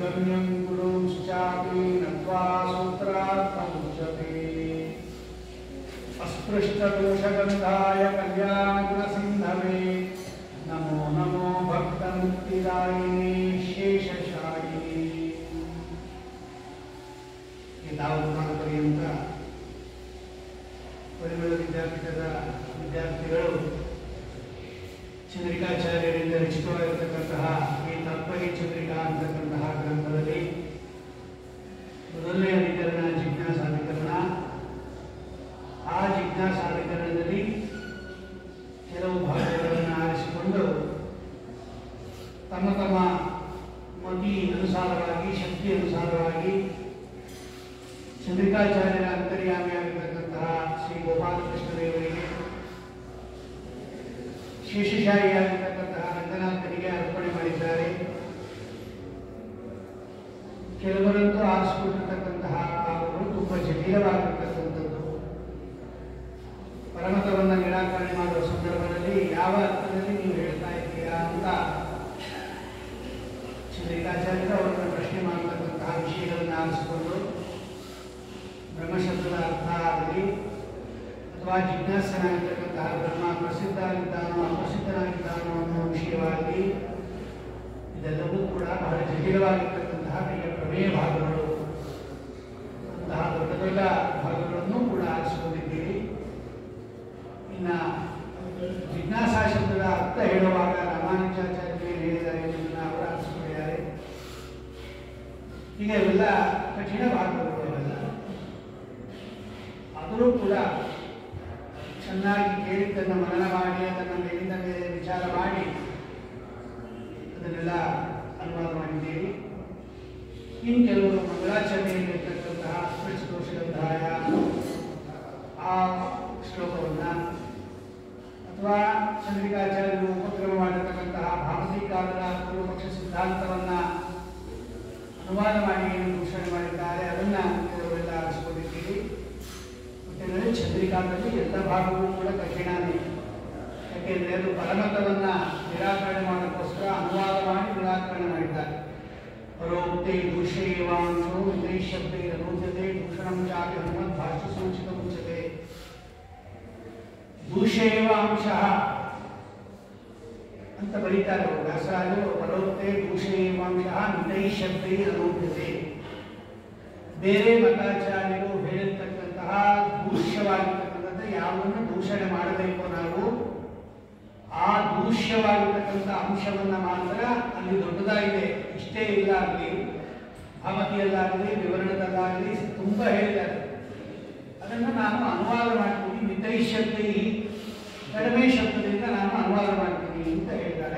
गम्यं गुरुंश्चापि नत्वा सूत्रार्थमुच्यते अस्पृष्टदोषगन्धाय कल्याणगुणसिन्धवे नमो नमो भक्तमुक्तिदायिने शेषशायिने ಏತಾವತ್ಕಾಲಪರ್ಯಂತ ಪರಿಮಳ ವಿದ್ಯಾಪೀಠದ ವಿದ್ಯಾರ್ಥಿಗಳು ಚಂದ್ರಿಕಾಚಾರ್ಯರಿಂದ ರಚಿತವಾಗಿರತಕ್ಕಂತಹ ಈ ತತ್ಪರಿ ಚಂದ್ರಿಕಾ ಅಂತಕ್ಕಂತಹ ಗ್ರಂಥದಲ್ಲಿ ಮೊದಲನೇ ಅಧಿಕರಣ ಜಿಜ್ಞಾಸಾಧಿಕರಣ ಆ ಜಿಜ್ಞಾಸಾಧಿಕರಣದಲ್ಲಿ ಕೆಲವು ಭಾಗಗಳನ್ನು ಆರಿಸಿಕೊಂಡು ತಮ್ಮ ತಮ್ಮ ಮತಿ ಅನುಸಾರವಾಗಿ ಶಕ್ತಿ ಅನುಸಾರವಾಗಿ ಚಂದ್ರಿಕಾಚಾರ್ಯರ ಅಂತರ್ಯಾಮಿಯಾಗಿರ್ತಕ್ಕಂತಹ ಶ್ರೀ ಗೋಪಾಲಕೃಷ್ಣ ದೇವರಿಗೆ ಶೇಷಶಾಹಿಯಾಗಿರ್ತಕ್ಕಂತಹ ರಂಗನಾಥನಿಗೆ ಅರ್ಪಣೆ ಮಾಡಿದ್ದಾರೆ ಕೆಲವರಂತೂ ಆರಿಸಿಕೊಂಡಿರ್ತಕ್ಕಂತಹ ಭಾಗಗಳು ತುಂಬ ಜಟಿಲವಾಗಿರ್ತಕ್ಕಂಥದ್ದು ಪರಮತವನ್ನು ನಿರಾಕರಣೆ ಮಾಡುವ ಸಂದರ್ಭದಲ್ಲಿ ಯಾವ ಅರ್ಥದಲ್ಲಿ ನೀವು ಹೇಳ್ತಾ ಇದ್ದೀರಾ ಅಂತ ಚಂದ್ರಿಕಾಚಾರ್ಯರು ಅವರನ್ನು ಪ್ರಶ್ನೆ ಮಾಡತಕ್ಕಂತಹ ವಿಷಯಗಳನ್ನು ಆರಿಸಿಕೊಂಡು ಬ್ರಹ್ಮಶಬ್ದದ ಅರ್ಥ ಆಗಲಿ ಅಥವಾ ಜಿಜ್ಞಾಸನಾಗಿರ್ತಕ್ಕಂತಹ ಬ್ರಹ್ಮ ಪ್ರಸಿದ್ಧನಾಗಿದ್ದಾನೋ ಅಪ್ರಸಿದ್ಧನಾಗಿದ್ದಾನೋ ಅನ್ನೋ ವಿಷಯವಾಗಿ ಇದೆಲ್ಲವೂ ಕೂಡ ಬಹಳ ಜಟಿಲವಾಗಿರ್ತಕ್ಕಂತಹ ಪ್ರಿಯ ಪ್ರಮೇಯ ಭಾಗಗಳು ಅಂತಹ ದೊಡ್ಡ ದೊಡ್ಡ ಭಾಗಗಳನ್ನು ಕೂಡ ಆರಿಸಿಕೊಂಡಿದ್ದೀರಿ ಇನ್ನ ಜಿಜ್ಞಾಸಾ ಶಬ್ದದ ಅರ್ಥ ಹೇಳುವಾಗ ರಾಮಾನುಜಾಚಾರ್ಯ ಏನು ಹೇಳಿದ್ದಾರೆ ಎಂಬುದನ್ನು ಅವರು ಆರಿಸಿಕೊಂಡಿದ್ದಾರೆ ಈಗ ಇವೆಲ್ಲ ಕಠಿಣ ಭಾಗಗಳು ಅವೆಲ್ಲ ಆದರೂ ಕೂಡ ಚೆನ್ನಾಗಿ ಕೇಳಿದ್ದನ್ನು ಮನನ ಮಾಡಿ ಅದನ್ನು ಮೇಲಿಂದ ಮೇಲೆ ವಿಚಾರ ಮಾಡಿ ಅದನ್ನೆಲ್ಲ ಅನುವಾದ ಮಾಡಿದ್ದೀರಿ ಇನ್ನು ಕೆಲವರು ಮಂಗಳಾಚರಣೆಯಲ್ಲಿರ್ತಕ್ಕಂತಹ ಸ್ಪೃಶದೋಷಗಂಧಾಯ ಆ ಶ್ಲೋಕವನ್ನು ಅಥವಾ ಚಂದ್ರಿಕಾಚಾರ್ಯರು ಉಪಕ್ರಮ ಮಾಡಿರ್ತಕ್ಕಂತಹ ಭಾರತೀಕಾರರ ಪೂರ್ವಪಕ್ಷ ಸಿದ್ಧಾಂತವನ್ನು ಅನುವಾದ ಮಾಡಿ ಏನು ಘೋಷಣೆ ಮಾಡಿದ್ದಾರೆ ಅದನ್ನು ಕೆಲವರೆಲ್ಲ ಆರಿಸಿಕೊಂಡಿದ್ದೀರಿ ಯಾಕೆಂದರೆ ಚಂದ್ರಿಕಾದಲ್ಲಿ ಎಲ್ಲ ಭಾಗವೂ ಕೂಡ ಕಠಿಣನೇ ಯಾಕೆಂದರೆ ಅದು ಪರಮತವನ್ನು ನಿರಾಕರಣೆ ಮಾಡೋಕ್ಕೋಸ್ಕರ ಅನುವಾದ ಮಾಡಿ ನಿರಾಕರಣೆ ಮಾಡಿದ್ದಾರೆ ಪರೋಕ್ತೆ ದೂಷೇವಾಂಶೋ ವಿನೈಶಬ್ದೇ ಅನೂಜ್ಯತೆ ದೂಷಣಂ ಚಾಪಿ ಹನುಮತ್ ಭಾಷ್ಯ ಸೂಚಿತ ಮುಚ್ಚತೆ ದೂಷೇವ ಅಂಶ ಅಂತ ಬರೀತಾರೆ ಅವರು ವ್ಯಾಸರಾಜರು ಪರೋಕ್ತೆ ದೂಷೇವಾಂಶ ನಿತೈಶಬ್ದೇ ಅನೂಜ್ಯತೆ ಬೇರೆ ಮತಾಚಾರ್ಯರು ಹೇಳಿರ್ತಕ್ಕಂತಹ ದೂಷ್ಯವಾಗಿರ್ತಕ್ಕಂಥದ್ದು ಯಾವುದನ್ನು ದೂಷಣೆ ಮಾಡಬೇಕು ನಾವು ಆ ದೂಷ್ಯವಾಗಿರ್ತಕ್ಕಂಥ ಅಂಶವನ್ನ ಮಾತ್ರ ಅಲ್ಲಿ ದೊಡ್ಡದಾಗಿದೆ ಇಷ್ಟೇ ಇಲ್ಲ ಅಲ್ಲಿ ಭಾಮತಿಯಲ್ಲಾಗಲಿ ವಿವರಣದಲ್ಲಾಗಲಿ ತುಂಬ ಹೇಳಿದ್ದಾರೆ ಅದನ್ನು ನಾನು ಅನುವಾದ ಮಾಡ್ತೀನಿ ಮಿತೈ ಶಬ್ದಿ ಕಡಿಮೆ ಶಬ್ದದಿಂದ ನಾನು ಅನುವಾದ ಮಾಡ್ತೀನಿ ಅಂತ ಹೇಳಿದ್ದಾರೆ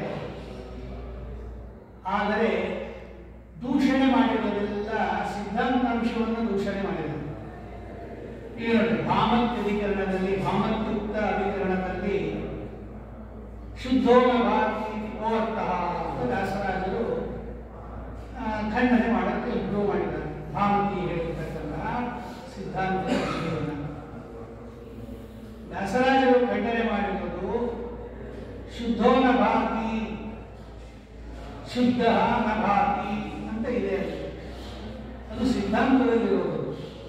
ಆದರೆ ದೂಷಣೆ ಮಾಡಿರೋದೆಲ್ಲ ಸಿದ್ಧಾಂತಾಂಶವನ್ನು ದೂಷಣೆ ಮಾಡಿದರು ಈಗ ನೋಡಿ ಭಾಮತ್ ಅಧಿಕರಣದಲ್ಲಿ ಭಾಮತ್ಯುಕ್ತ ಅಧಿಕರಣದಲ್ಲಿ ಶುದ್ಧೋನ ಭಾತಿ ಓವರ್ತಃ ಅಂತ ದಾಸರಾಜರು ಆ, ಖಂಡನೆ ಮಾಡೋಕ್ಕೆ ಇಂಪ್ರೂವ್ ಮಾಡಿದ್ದಾರೆ ಭಾಮತಿ ಹೇಳಿರ್ತಕ್ಕಂತಹ ಸಿದ್ಧಾಂತ ವಿಷಯವನ್ನು ದಾಸರಾಜರು ಖಂಡನೆ ಮಾಡಿರೋದು ಶುದ್ಧೋನ ಭಾತಿ ಶುದ್ಧ ನ ಭಾತಿ ಅಂತ ಇದೆ ಅಲ್ಲಿ. ಅದು ಸಿದ್ಧಾಂತದಲ್ಲಿರೋದು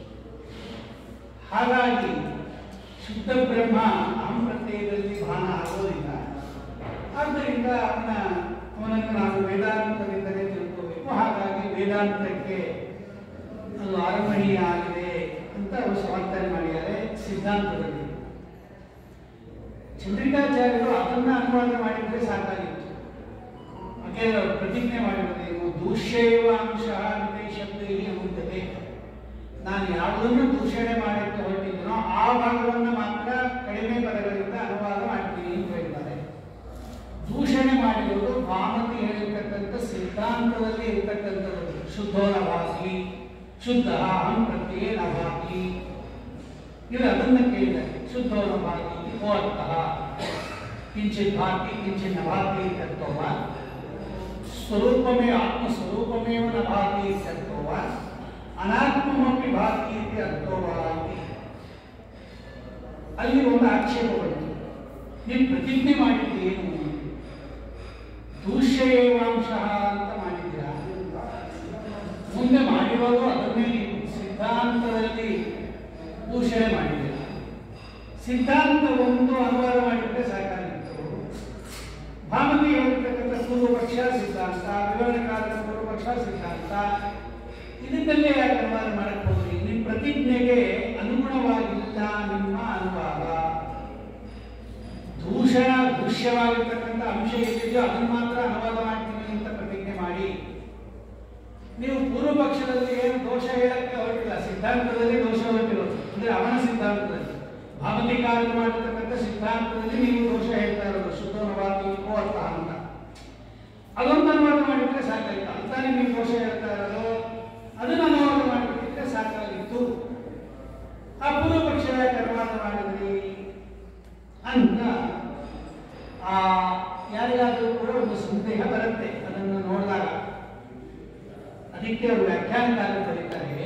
ಹಾಗಾಗಿ ಶುದ್ಧ ಬ್ರಹ್ಮ ಅಹಂ ಪ್ರತ್ಯಯದಲ್ಲಿ ಭಾನ ಆಗೋದಿಲ್ಲ ಆದ್ದರಿಂದ ಅವನ ಅವನನ್ನು ನಾವು ವೇದಾಂತದಿಂದಲೇ ತಿಳ್ಕೋಬೇಕು ಹಾಗಾಗಿ ವೇದಾಂತಕ್ಕೆ ಅದು ಆರಂಭಣೀಯ ಆಗಿದೆ ಅಂತ ಅವರು ಸಮರ್ಥನೆ ಮಾಡಿದ್ದಾರೆ ಸಿದ್ಧಾಂತದಲ್ಲಿ ಚಂದ್ರಿಕಾಚಾರ್ಯರು ಅದನ್ನ ಅನುವಾದ ಮಾಡಿದ್ರೆ ಸಾಕಾಗಿತ್ತು ಯಾಕೆಂದ್ರೆ ಅವರು ಪ್ರತಿಜ್ಞೆ ಮಾಡಿರೋದೇನು ದೂಷ್ಯವ ಅಂಶ ವಿನಯ ಶಬ್ದ ಅನುತ್ತದೆ ನಾನು ಯಾವುದನ್ನು ದೂಷಣೆ ಮಾಡಕ್ಕೆ ಹೊರಟಿದ್ದೀನೋ ಆ ಭಾಗವನ್ನು ಮಾತ್ರ ಕಡಿಮೆ ಪದಗಳಿಂದ ಅನುವಾದ ಮಾಡ್ತೀನಿ ಅಂತ ಹೇಳಿದ್ದಾರೆ ದೂಷಣೆ ಮಾಡಿರೋದು ಭಾಮತಿ ಹೇಳಿರ್ತಕ್ಕಂಥ ಸಿದ್ಧಾಂತದಲ್ಲಿ ಇರ್ತಕ್ಕಂಥದ್ದು ಶುದ್ಧೋ ನಭಾತಿ ಶುದ್ಧ ಅಹಂ ಪ್ರತ್ಯೇ ನಭಾತಿ ಇದು ಅದನ್ನು ಕೇಳಿದ್ದಾರೆ ಶುದ್ಧೋ ನಭಾತಿ ಕೋ ಅರ್ಥಃ ಕಿಂಚಿತ್ ಭಾತಿ ಕಿಂಚಿತ್ ನಭಾತಿ ಇತ್ಯರ್ಥವ ಸ್ವರೂಪಮೇ ಆತ್ಮಸ್ವರೂಪಮೇವ ನ ಭಾತಿ ಇತ್ಯರ್ಥವ ಅನಾತ್ಮಮಪಿ ಭಾತಿ ಇತಿ ಅರ್ಥವ ಇತಿ. ಅಲ್ಲಿ ಒಂದು ಆಕ್ಷೇಪ ಬಂತು ನೀವು ಪ್ರತಿಜ್ಞೆ ಮಾಡಿದ್ದೀರೇನು ದೂಷ್ಯೇವಾಂಶ ಅಂತ ಮಾಡಿದ್ದೀರಾ ಸಿದ್ಧಾಂತ ಒಂದು ಅನುವಾದ ಮಾಡಿದ್ರೆ ಸಾಕಾಗಿತ್ತು ಭಾಮತಿ ಹೇಳಿರ್ತಕ್ಕಂಥ ಪೂರ್ವಪಕ್ಷ ಸಿದ್ಧಾಂತ ವಿವರಣೆಕಾರರ ಪೂರ್ವಪಕ್ಷ ಸಿದ್ಧಾಂತ ಇದನ್ನೆಲ್ಲೇ ಯಾಕೆ ಅನುವಾದ ಮಾಡಕ್ ಹೋಗ್ರಿ ನಿಮ್ಮ ಪ್ರತಿಜ್ಞೆಗೆ ಅನುಗುಣವಾಗಿಲ್ಲ ನಿಮ್ಮ ಅನುವಾದ ದೂಷಣ ದೃಶ್ಯವಾಗಿರ್ತಕ್ಕಂಥ ಅಂಶ ಏನಿದೆಯೋ ಅದನ್ನು ಮಾತ್ರ ಅನುವಾದ ಮಾಡ್ತೀನಿ ಅಂತ ಪ್ರತಿಜ್ಞೆ ಮಾಡಿ ನೀವು ಪೂರ್ವ ಪಕ್ಷದಲ್ಲಿ ಏನು ದೋಷ ಹೇಳಕ್ಕೆ ಹೊರಟಿಲ್ಲ ಸಿದ್ಧಾಂತದಲ್ಲಿ ದೋಷ ಹೊರಟಿರೋದು ಅಂದ್ರೆ ಅವನ ಸಿದ್ಧಾಂತದಲ್ಲಿ ಭಾವತಿಕಾರರು ಮಾಡಿರ್ತಕ್ಕಂಥ ಸಿದ್ಧಾಂತದಲ್ಲಿ ನೀವು ದೋಷ ಹೇಳ್ತಾ ಇರೋದು ಶುದ್ಧವಾದಕ್ಕೂ ಅರ್ಥ ಅಂತ ಅದೊಂದು ಅನುವಾದ ಮಾಡಿದ್ರೆ ಸಾಕಾಯ್ತು ಅಂತಾನೆ ನೀವು ದೋಷ ಹೇಳ್ತಾ ಇರೋದು ಅದನ್ನು ಅನುವಾದ ಮಾಡಿಬಿಟ್ಟಿದ್ರೆ ಸಾಕಾಗಿತ್ತು ಆ ಪೂರ್ವ ಪಕ್ಷ ಯಾಕೆ ಅನುವಾದ ಮಾಡಿದ್ರಿ ಅಂತ ಆ ಯಾರಿಗಾದರೂ ಕೂಡ ಒಂದು ಸಂದೇಹ ಬರುತ್ತೆ ಅದನ್ನು ನೋಡಿದಾಗ ಅದಕ್ಕೆ ಅವರು ವ್ಯಾಖ್ಯಾನಕಾರ ಬರೀತಾರೆ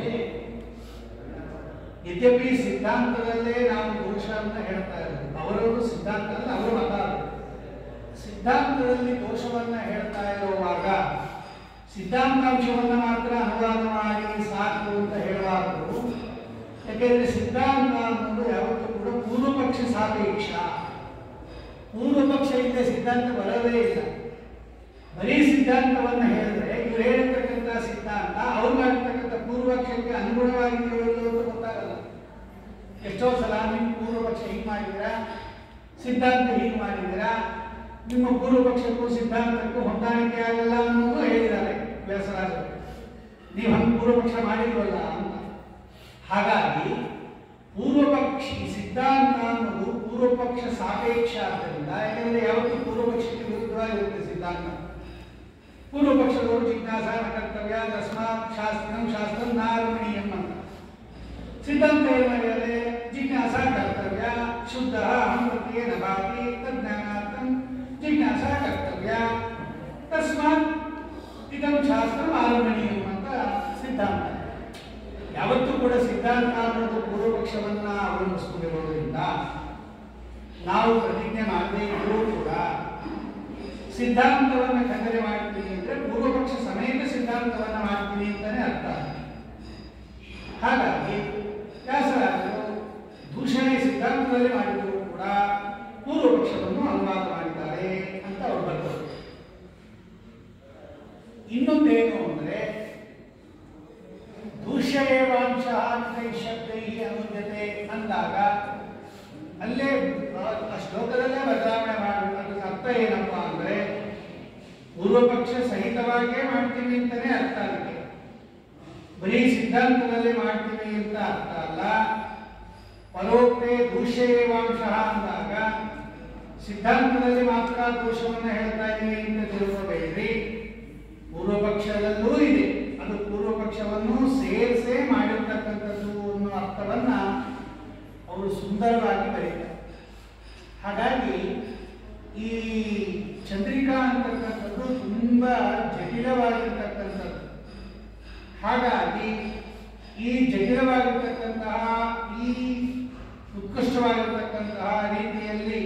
ಯದ್ಯಪಿ ಸಿದ್ಧಾಂತದಲ್ಲೇ ನಾವು ದೋಷ ಅಂತ ಹೇಳ್ತಾ ಇರೋದು ಅವರವರು ಸಿದ್ಧಾಂತ ಅಂದ್ರೆ ಅವರ ಮತ ಅದು. ಸಿದ್ಧಾಂತದಲ್ಲಿ ದೋಷವನ್ನ ಹೇಳ್ತಾ ಇರುವಾಗ ಸಿದ್ಧಾಂತಾಂಶವನ್ನ ಮಾತ್ರ ಅನುವಾದ ಮಾಡಿ ಸಾಕು ಅಂತ ಹೇಳಬಾರದು ಯಾಕೆಂದ್ರೆ ಸಿದ್ಧಾಂತ ಅನ್ನೋದು ಯಾವತ್ತೂ ಕೂಡ ಪೂರ್ವ ಪಕ್ಷ ಸಾಪೇಕ್ಷ ಪೂರ್ವ ಪಕ್ಷ ಇಲ್ಲದೆ ಸಿದ್ಧಾಂತ ಬರೋದೇ ಇಲ್ಲ ಬರೀ ಸಿದ್ಧಾಂತವನ್ನ ಹೇಳಿದ್ರೆ ಇವ್ರು ಹೇಳಿರ್ತಕ್ಕಂಥ ಸಿದ್ಧಾಂತ ಅವ್ರು ಮಾಡಿರ್ತಕ್ಕಂಥ ಪೂರ್ವಪಕ್ಷಕ್ಕೆ ಅನುಗುಣವಾಗಿದೆಯೋ ಇಲ್ಲೋ ಅಂತ ಗೊತ್ತಾಗಲ್ಲ ಎಷ್ಟೋ ಸಲ ನಿಮ್ಮ ಪೂರ್ವಪಕ್ಷ ಹೀಗೆ ಮಾಡಿದ್ದೀರಾ ಸಿದ್ಧಾಂತ ಹೀಗೆ ಮಾಡಿದ್ದೀರಾ ನಿಮ್ಮ ಪೂರ್ವಪಕ್ಷಕ್ಕೂ ಸಿದ್ಧಾಂತಕ್ಕೂ ಹೊಂದಾಣಿಕೆ ಆಗಲ್ಲ ಅನ್ನೋದು ಹೇಳಿದ್ದಾರೆ ವ್ಯಾಸರಾಜರು ನೀವು ಹಂಗೆ ಪೂರ್ವಪಕ್ಷ ಮಾಡಿಲ್ವಲ್ಲ ಅಂತ ಹಾಗಾಗಿ ಪೂರ್ವಪಕ್ಷಿ ಸಿದ್ಧಾಂತ ಅನ್ನೋದು ಪೂರ್ವಪಕ್ಷ ಸಾಪೇಕ್ಷ ಆದ್ದರಿಂದ ಯಾಕಂದ್ರೆ ಯಾವತ್ತೂ ಪೂರ್ವಪಕ್ಷಕ್ಕೆ ವಿರುದ್ಧವಾಗಿರುತ್ತೆ ಸಿದ್ಧಾಂತ ಪೂರ್ವಪಕ್ಷದವರು ಜಿಜ್ಞಾಸ ನ ಕರ್ತವ್ಯ ತಸ್ಮಾತ್ ಶಾಸ್ತ್ರಂ ಶಾಸ್ತ್ರಂ ನಾರಮಣೀಯಂ ಅಂತ ಸಿದ್ಧಾಂತ ಏನು ಮಾಡಿದರೆ ಜಿಜ್ಞಾಸ ಕರ್ತವ್ಯ ಶುದ್ಧ ಅಮೃತಿಯೇ ನಭಾತಿ ತಜ್ಞಾನಾರ್ಥಂ ಜಿಜ್ಞಾಸ ಕರ್ತವ್ಯ ತಸ್ಮಾತ್ ಇದಂ ಶಾಸ್ತ್ರಂ ಆರಮಣೀಯಂ ಅಂತ ಸಿದ್ಧಾಂತ ಯಾವತ್ತೂ ಕೂಡ ಸಿದ್ಧಾಂತ ಅನ್ನೋದು ಪೂರ್ವಪಕ್ಷವನ್ನ ಅವಲಂಬಿಸಿಕೊಂಡಿರೋದ್ರಿಂದ ನಾವು ಪ್ರತಿಜ್ಞೆ ಮಾಡದೇ ಇದ್ರೂ ಕೂಡ ಸಿದ್ಧಾಂತವನ್ನ ಖಂಡನೆ ಮಾಡ್ತೀನಿ ಅಂದ್ರೆ ಪೂರ್ವಪಕ್ಷ ಸಮೇತ ಸಿದ್ಧಾಂತವನ್ನ ಮಾಡ್ತೀನಿ ಅಂತಾನೆ ಅರ್ಥ ಹಾಗಾಗಿ ವ್ಯಾಸರಾಜರು ದೂಷಣೆ ಸಿದ್ಧಾಂತದಲ್ಲಿ ಮಾಡಿದ್ರು ಕೂಡ ಪೂರ್ವಪಕ್ಷವನ್ನು ಅನುವಾದ ಮಾಡಿದ್ದಾರೆ ಅಂತ ಅವರು ಬರ್ತಾರೆ ಇನ್ನೊಂದೇನು ಅಂದ್ರೆ ದೂಷ್ಯೇವಾಂಶ ಶಬ್ದೈ ಅನುಜ್ಞತೆ ಅಂದಾಗ ಅಲ್ಲೇ ಆ- ಆ ಶ್ಲೋಕದಲ್ಲೇ ಬದಲಾವಣೆ ಮಾಡಬೇಕು ಅದಕ್ಕೆ ಅರ್ಥ ಏನಪ್ಪಾ ಅಂದ್ರೆ ಪೂರ್ವಪಕ್ಷ ಸಹಿತವಾಗೇ ಮಾಡ್ತೀವಿ ಅಂತಾನೆ ಅರ್ಥ ಅದಕ್ಕೆ ಬರೀ ಸಿದ್ಧಾಂತದಲ್ಲಿ ಮಾಡ್ತೀವಿ ಅಂತ ಅರ್ಥ ಅಲ್ಲ ಪರೋಕ್ತೆ ದೂಷ್ಯೇವಾಂಶ ಅಂದಾಗ ಸಿದ್ಧಾಂತದಲ್ಲಿ ಮಾತ್ರ ದೋಷವನ್ನ ಹೇಳ್ತಾ ಇದೀವಿ ಅಂತ ತಿಳ್ಕೋಬೇಡ್ರಿ ಪೂರ್ವ ಪಕ್ಷದಲ್ಲೂ ಇದೆ ಅದು ಪೂರ್ವ ಪಕ್ಷವನ್ನು ಸೇರಿಸೇ ಮಾಡಿರ್ತಕ್ಕಂಥದ್ದು ಅನ್ನೋ ಅರ್ಥವನ್ನ ಅವರು ಸುಂದರವಾಗಿ ಬರೀತಾರೆ ಹಾಗಾಗಿ ಈ ಚಂದ್ರಿಕಾ ಅಂತಕ್ಕಂಥದ್ದು ತುಂಬಾ ಜಟಿಲವಾಗಿರ್ತಕ್ಕಂಥದ್ದು ಹಾಗಾಗಿ ಈ ಜಟಿಲವಾಗಿರ್ತಕ್ಕಂತಹ ಈ ಉತ್ಕೃಷ್ಟವಾಗಿರ್ತಕ್ಕಂತಹ ರೀತಿಯಲ್ಲಿ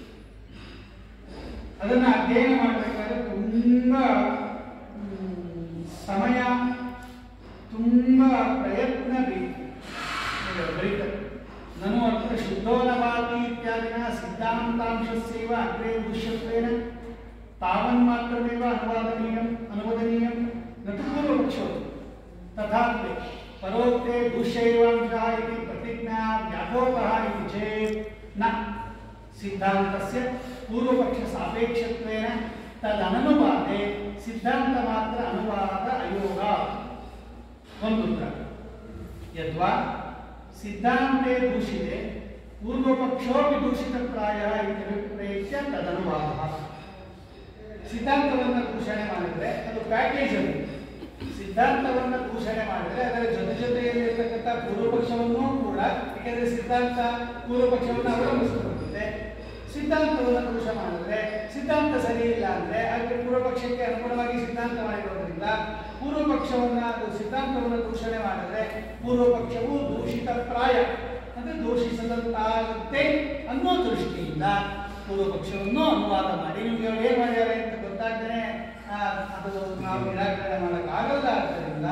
ಅದನ್ನು ಅಧ್ಯಯನ ಮಾಡಬೇಕಾದ್ರೆ ತುಂಬ ಮ್, ಸಮಯ ತುಂಬ ಪ್ರಯತ್ನ ಬೇಕು ಇದು ಬರೀತಾರೆ ನನು ಅತ್ರ ಶುದ್ಧೋನವಾದಿ ಇತ್ಯಾದಿನ ಸಿದ್ಧಾಂತಾಂಶಸ್ಯೈವ ಅಗ್ರೆ ದೃಶ್ಯತ್ವೇನ ತಾವನ್ಮಾತ್ರಮೇವ ಅನುವಾದನೀಯಂ ಅನುವದನೀಯಂ न तु पूर्वपक्षो तथापि परोक्ते दूष्यैवांशः इति प्रतिज्ञा व्यापोकः इति चेत् न सिद्धान्तस्य पूर्वपक्षसापेक्षत्वेन तदननुवादे सिद्धान्तमात्र अनुवाद अयोगात् ಒಂದು ಉತ್ತರ ಯದ್ವಾ ಸಿದ್ಧಾಂತೆ ದೂಷಿತೆ ಪೂರ್ವಪಕ್ಷೋಪಿ ದೂಷಿತಪ್ರಾಯ ಇತ್ಯಭಿಪ್ರೇತ್ಯ ತದನುವಾದ ಸಿದ್ಧಾಂತವನ್ನು ದೂಷಣೆ ಮಾಡಿದ್ರೆ ಅದು ಪ್ಯಾಕೇಜ್ ಅದು ಸಿದ್ಧಾಂತವನ್ನು ದೂಷಣೆ ಮಾಡಿದ್ರೆ ಅದರ ಜೊತೆ ಜೊತೆಯಲ್ಲಿ ಇರ್ತಕ್ಕಂಥ ಪೂರ್ವಪಕ್ಷವನ್ನು ಕೂಡ ಯಾಕಂದ್ರೆ ಸಿದ್ಧಾಂತ ಪೂರ್ವಪಕ್ಷವನ್ನು ಅವಲಂಬಿಸಿಕೊಳ್ಳುತ್ತೆ ಸಿದ್ಧಾಂತವನ್ನು ದೋಷ ಮಾಡಿದ್ರೆ ಸಿದ್ಧಾಂತ ಸರಿ ಇಲ್ಲ ಅಂದ್ರೆ ಅದಕ್ಕೆ ಪೂರ್ವಪಕ್ಷಕ್ಕೆ ಅನುಗುಣವಾಗಿ ಸಿದ್ಧಾಂತ ಮಾಡಿರೋದ್ರಿಂದ ಪೂರ್ವಪಕ್ಷವನ್ನ ಅದು ಸಿದ್ಧಾಂತವನ್ನು ದೂಷಣೆ ಮಾಡಿದ್ರೆ ಪೂರ್ವಪಕ್ಷವು ದೂಷಿತ ಪ್ರಾಯ ಅಂದ್ರೆ ದೂಷಿಸದಂತಾಗುತ್ತೆ ಅನ್ನೋ ದೃಷ್ಟಿಯಿಂದ ಪೂರ್ವಪಕ್ಷವನ್ನು ಅನುವಾದ ಮಾಡಿ ನಿಮ್ಗೆ ಅವ್ರು ಏನ್ ಮಾಡ್ಯಾರೆ ಅಂತ ಗೊತ್ತಾಗ್ದೇನೆ ಆ, ಅದು ನಾವು ನಿರಾಕರಣೆ ಮಾಡೋಕ್ಕಾಗಲ್ಲ ಆದ್ದರಿಂದ